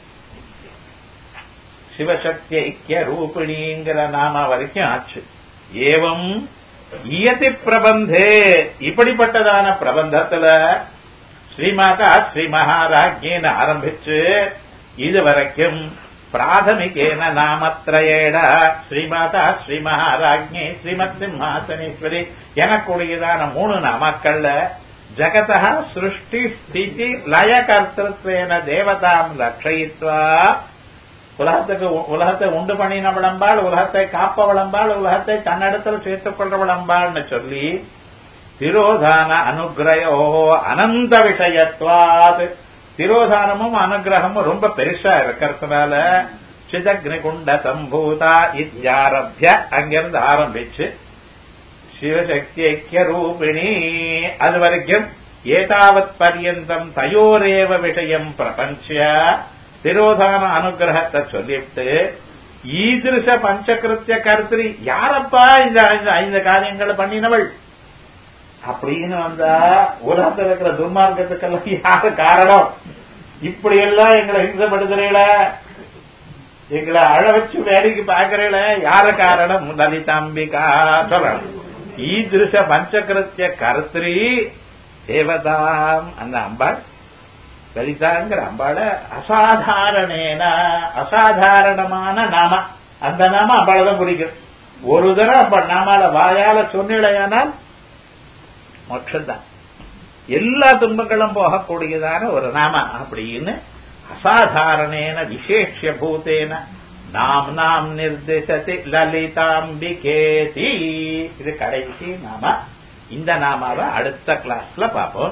சிவசக்தி ஐக்கிய ரூபிணிங்கிற நாம வரைக்கும் ஆச்சு ஏவம் இயதி பிரபந்தே இப்படிப்பட்டதான பிரபந்தத்துல ஸ்ரீமாதா ஸ்ரீ மகாராஜ்யின்னு ஆரம்பிச்சு இது வரைக்கும் பிராதமிகேன நாமத்ரயேட ஸ்ரீமாதா ஸ்ரீ மகாராஜ்ஞி ஸ்ரீமத் சிம்ஹாசனேஸ்வரி எனக்கூடியதான மூணு நாமக்கள்ல ஜகதா சிருஷ்டி ஸ்திதி லய கர்த்தத்வேன தேவதாம் லட்சயித்வா உலகத்துக்கு உலகத்தை உண்டு பண்ணின விளம்பாள் உலகத்தை காப்ப விளம்பாள் உலகத்தை தன்னிடத்தில் சேர்த்துக் கொள்ற விளம்பாள்னு சொல்லி திரோதான அனுகிரயோ அனந்த விஷயத்வாது திரோதானமும் அனுகிரகமும் ரொம்ப பெருசா இருக்கிறதுனால சிதக்னி குண்ட சம்பூதா இத்தியாரபிய அங்கிருந்து ஆரம்பிச்சு சிவசக்தி ஐக்கிய ரூபிணி அது வரைக்கும் ஏதாவத் பர்யந்தம் தயோரேவ விஷயம் பிரபஞ்ச திரோதான அனுகிரகத்தை சொல்லிட்டு ஈதிருஷ பஞ்சகிருத்திய கருத்திரி யாரப்பா இந்த இந்த- இந்த காரியங்களை பண்ணினவள் அப்படின்னு வந்தா உலகத்தில் இருக்கிற துர்மார்க்கத்துக்கெல்லாம் யாரு காரணம் இப்படி எல்லாம் எங்களை ஹிம்சப்படுத்துறீங்கள எங்களை அழ வச்சு வேடிக்கை பாக்குறீங்கள யார காரணம் லலிதாம்பிகா சொல்லணும் ஈதிருஷ பஞ்சகிருத்திய கருத்திரி தேவதாம் அந்த அம்பாள் லலிதாங்கிற அம்பாள அசாதாரணேன அசாதாரணமான நாம அந்த நாம அம்பாளை தான் குறிக்கும் ஒரு தடவை அம்பாள் நாமால வாயால சொன்னிலையானால் மோட்சம்தான் எல்லா துன்பங்களும் போகக்கூடியதான ஒரு நாம அப்படின்னு அசாதாரணேன விசேஷ பூதேன நாம் நாம் நிர்திசதி லலிதாம்பிகேதி இது கடைசி நாம இந்த நாமாவை அடுத்த கிளாஸ்ல பார்ப்போம்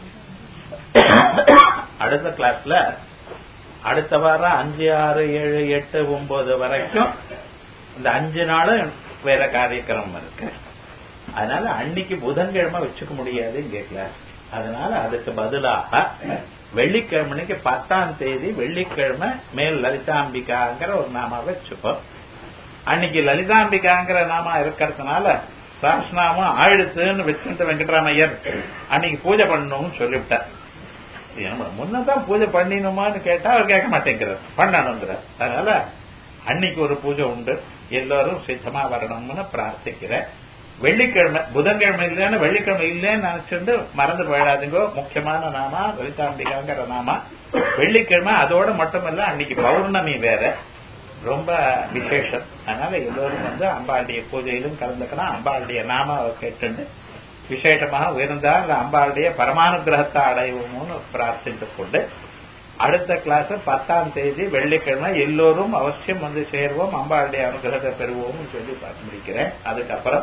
அடுத்த கிளாஸ்ல அடுத்த வாரம் அஞ்சு ஆறு ஏழு எட்டு ஒன்பது வரைக்கும் இந்த அஞ்சு நாளும் வேற காரியக்கிரமம் இருக்கு அதனால அன்னைக்கு புதன்கிழமை வச்சுக்க முடியாது இங்க கிளாஸ் அதனால அதுக்கு பதிலாக வெள்ளிக்கிழமைக்கு பத்தாம் தேதி வெள்ளிக்கிழமை மேல் லலிதாம்பிகாங்கிற ஒரு நாமாவை வச்சுப்போம் அன்னைக்கு லலிதாம்பிகாங்கிற நாமா இருக்கிறதுனால சாஸ்நாமம் ஆயிடுத்துன்னு வச்சுட்டு வெங்கட்ராமையர் அன்னைக்கு பூஜை பண்ணணும்னு சொல்லிவிட்டார் முன்னதான் பூஜை பண்ணினுமான்னு கேட்டா அவர் கேட்க மாட்டேங்கிறார் பண்ணணுங்கிறார் அதனால அன்னைக்கு ஒரு பூஜை உண்டு எல்லாரும் சித்தமா வரணும்னு பிரார்த்திக்கிறேன் வெள்ளிக்கிழமை புதன்கிழமை இல்லைன்னு வெள்ளிக்கிழமை இல்லைன்னு நினைச்சிட்டு மறந்து போயிடாதீங்க முக்கியமான நாமா லலிதாம்பிகாங்கிற நாமா வெள்ளிக்கிழமை அதோட மட்டுமல்ல அன்னைக்கு பௌர்ணமி வேற ரொம்ப விசேஷம் அதனால எல்லோரும் வந்து அம்பாளுடைய பூஜையிலும் கலந்துக்கலாம் அம்பாளுடைய நாமாவை கேட்டு விசேஷமாக உயர்ந்தால் அந்த அம்பாளுடைய பரமானுகிரகத்தை அடைவோம்னு பிரார்த்தித்துக் கொண்டு அடுத்த கிளாஸ் பத்தாம் தேதி வெள்ளிக்கிழமை எல்லோரும் அவசியம் வந்து சேர்வோம் அம்பாளுடைய அனுகிரகத்தை பெறுவோம்னு சொல்லி பார்த்து முடிக்கிறேன் அதுக்கப்புறம்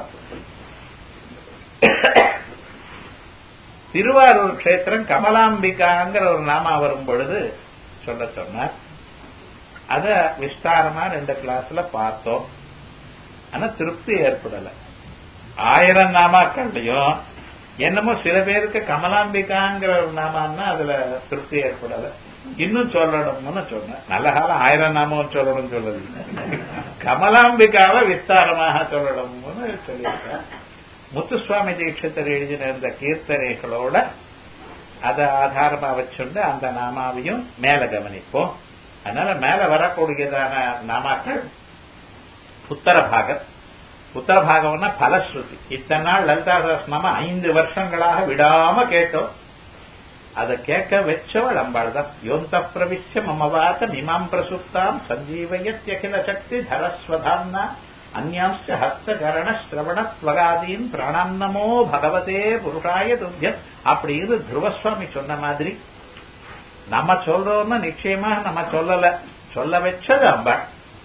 திருவாரூர் கஷேத்திரம் கமலாம்பிகாங்கிற ஒரு நாமா வரும் பொழுது சொல்ல சொன்னார் அத விஸ்தாரமா ரெண்டு கிளாஸ்ல பார்த்தோம் ஆனா திருப்தி ஏற்படல ஆயிரம் நாமாக்கள்லயும் என்னமோ சில பேருக்கு கமலாம்பிகாங்கிற ஒரு நாமான்னா அதுல திருப்தி ஏற்படல இன்னும் சொல்லணும்னு சொன்னேன் நல்ல காலம் ஆயிரம் நாமம் சொல்லணும்னு சொல்லல கமலாம்பிகாவை விஸ்தாரமாக சொல்லணும்னு சொல்லியிருக்கேன் முத்துசுவாமி தீட்சிதர் எழுதின இந்த கீர்த்தனைகளோட அதை ஆதாரமா வச்சுண்டு அந்த நாமாவையும் மேல கவனிப்போம் அதனால மேல வரக்கூடியதான நாமாக்கள் உத்தர பாகம் உத்தர பாகம்னா பலஸ்ருதி இத்தனை நாள் லலிதா சகஸ்நாம ஐந்து வருஷங்களாக விடாம கேட்டோம் அதை கேட்க வச்சவள் அம்பாள் தான் யோந்த பிரவிஷ்ய மமவாத மிமாம் பிரசுப்தாம் சஞ்சீவயத்யகில சக்தி தரஸ்வதாம்னா அந்யாம்ச ஹஸ்தகரண ஸ்ரவண ஸ்வராதீன் பிராணான்னமோ பகவதே புருஷாய துத்தியம் அப்படின்னு துருவசுவாமி சொன்ன மாதிரி நம்ம சொல்றோம்னா நிச்சயமா நம்ம சொல்லல சொல்ல வச்சது அம்பாள்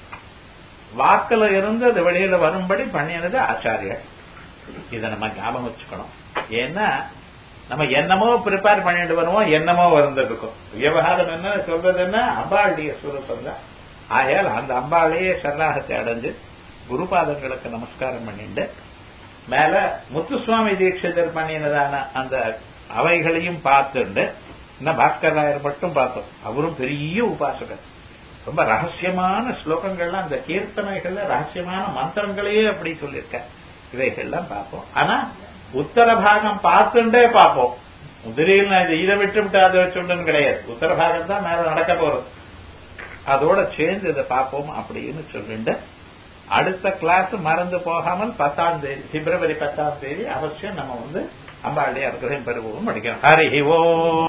வாக்குல இருந்து அது வெளியில வரும்படி பண்ணினது ஆச்சாரியர் இதை நம்ம ஞாபகம் வச்சுக்கணும் ஏன்னா நம்ம என்னமோ ப்ரிப்பேர் பண்ணிட்டு வருவோம் என்னமோ வந்துருக்கும் விவகாரம் என்ன சொல்றது என்ன அம்பாளுடைய சுரூபம் தான் ஆகையால் அந்த அம்பாளையே சரணாகத்தை அடைஞ்சு குருபாதங்களுக்கு நமஸ்காரம் பண்ணிட்டு மேல முத்துசுவாமி தீட்சிதர் பண்ணினதான அந்த அவைகளையும் பார்த்துண்டு இன்னும் பாஸ்கர் ராயர் மட்டும் பார்த்தோம் அவரும் பெரிய உபாசகர் ரொம்ப ரகசியமான ஸ்லோகங்கள்லாம் அந்த கீர்த்தனைகள்ல ரகசியமான மந்திரங்களையே அப்படி சொல்லியிருக்க இவைகள்லாம் பார்ப்போம் ஆனா உத்தர பாகம் பார்த்துட்டே பார்ப்போம் முதலில் நான் இதை விட்டு விட்டு அதை வச்சுட்டுன்னு கிடையாது உத்தர பாகம் தான் மேல நடக்க போறது அதோட சேர்ந்து இதை பார்ப்போம் அப்படின்னு சொல்லிட்டு அடுத்த கிளாஸ் மறந்து போகாமல் பத்தாம் தேதி பிப்ரவரி பத்தாம் தேதி அவசியம் நம்ம வந்து அம்பாளுடைய அனுகிரகம் பெறுவோம் படிக்கணும் ஹரி ஓ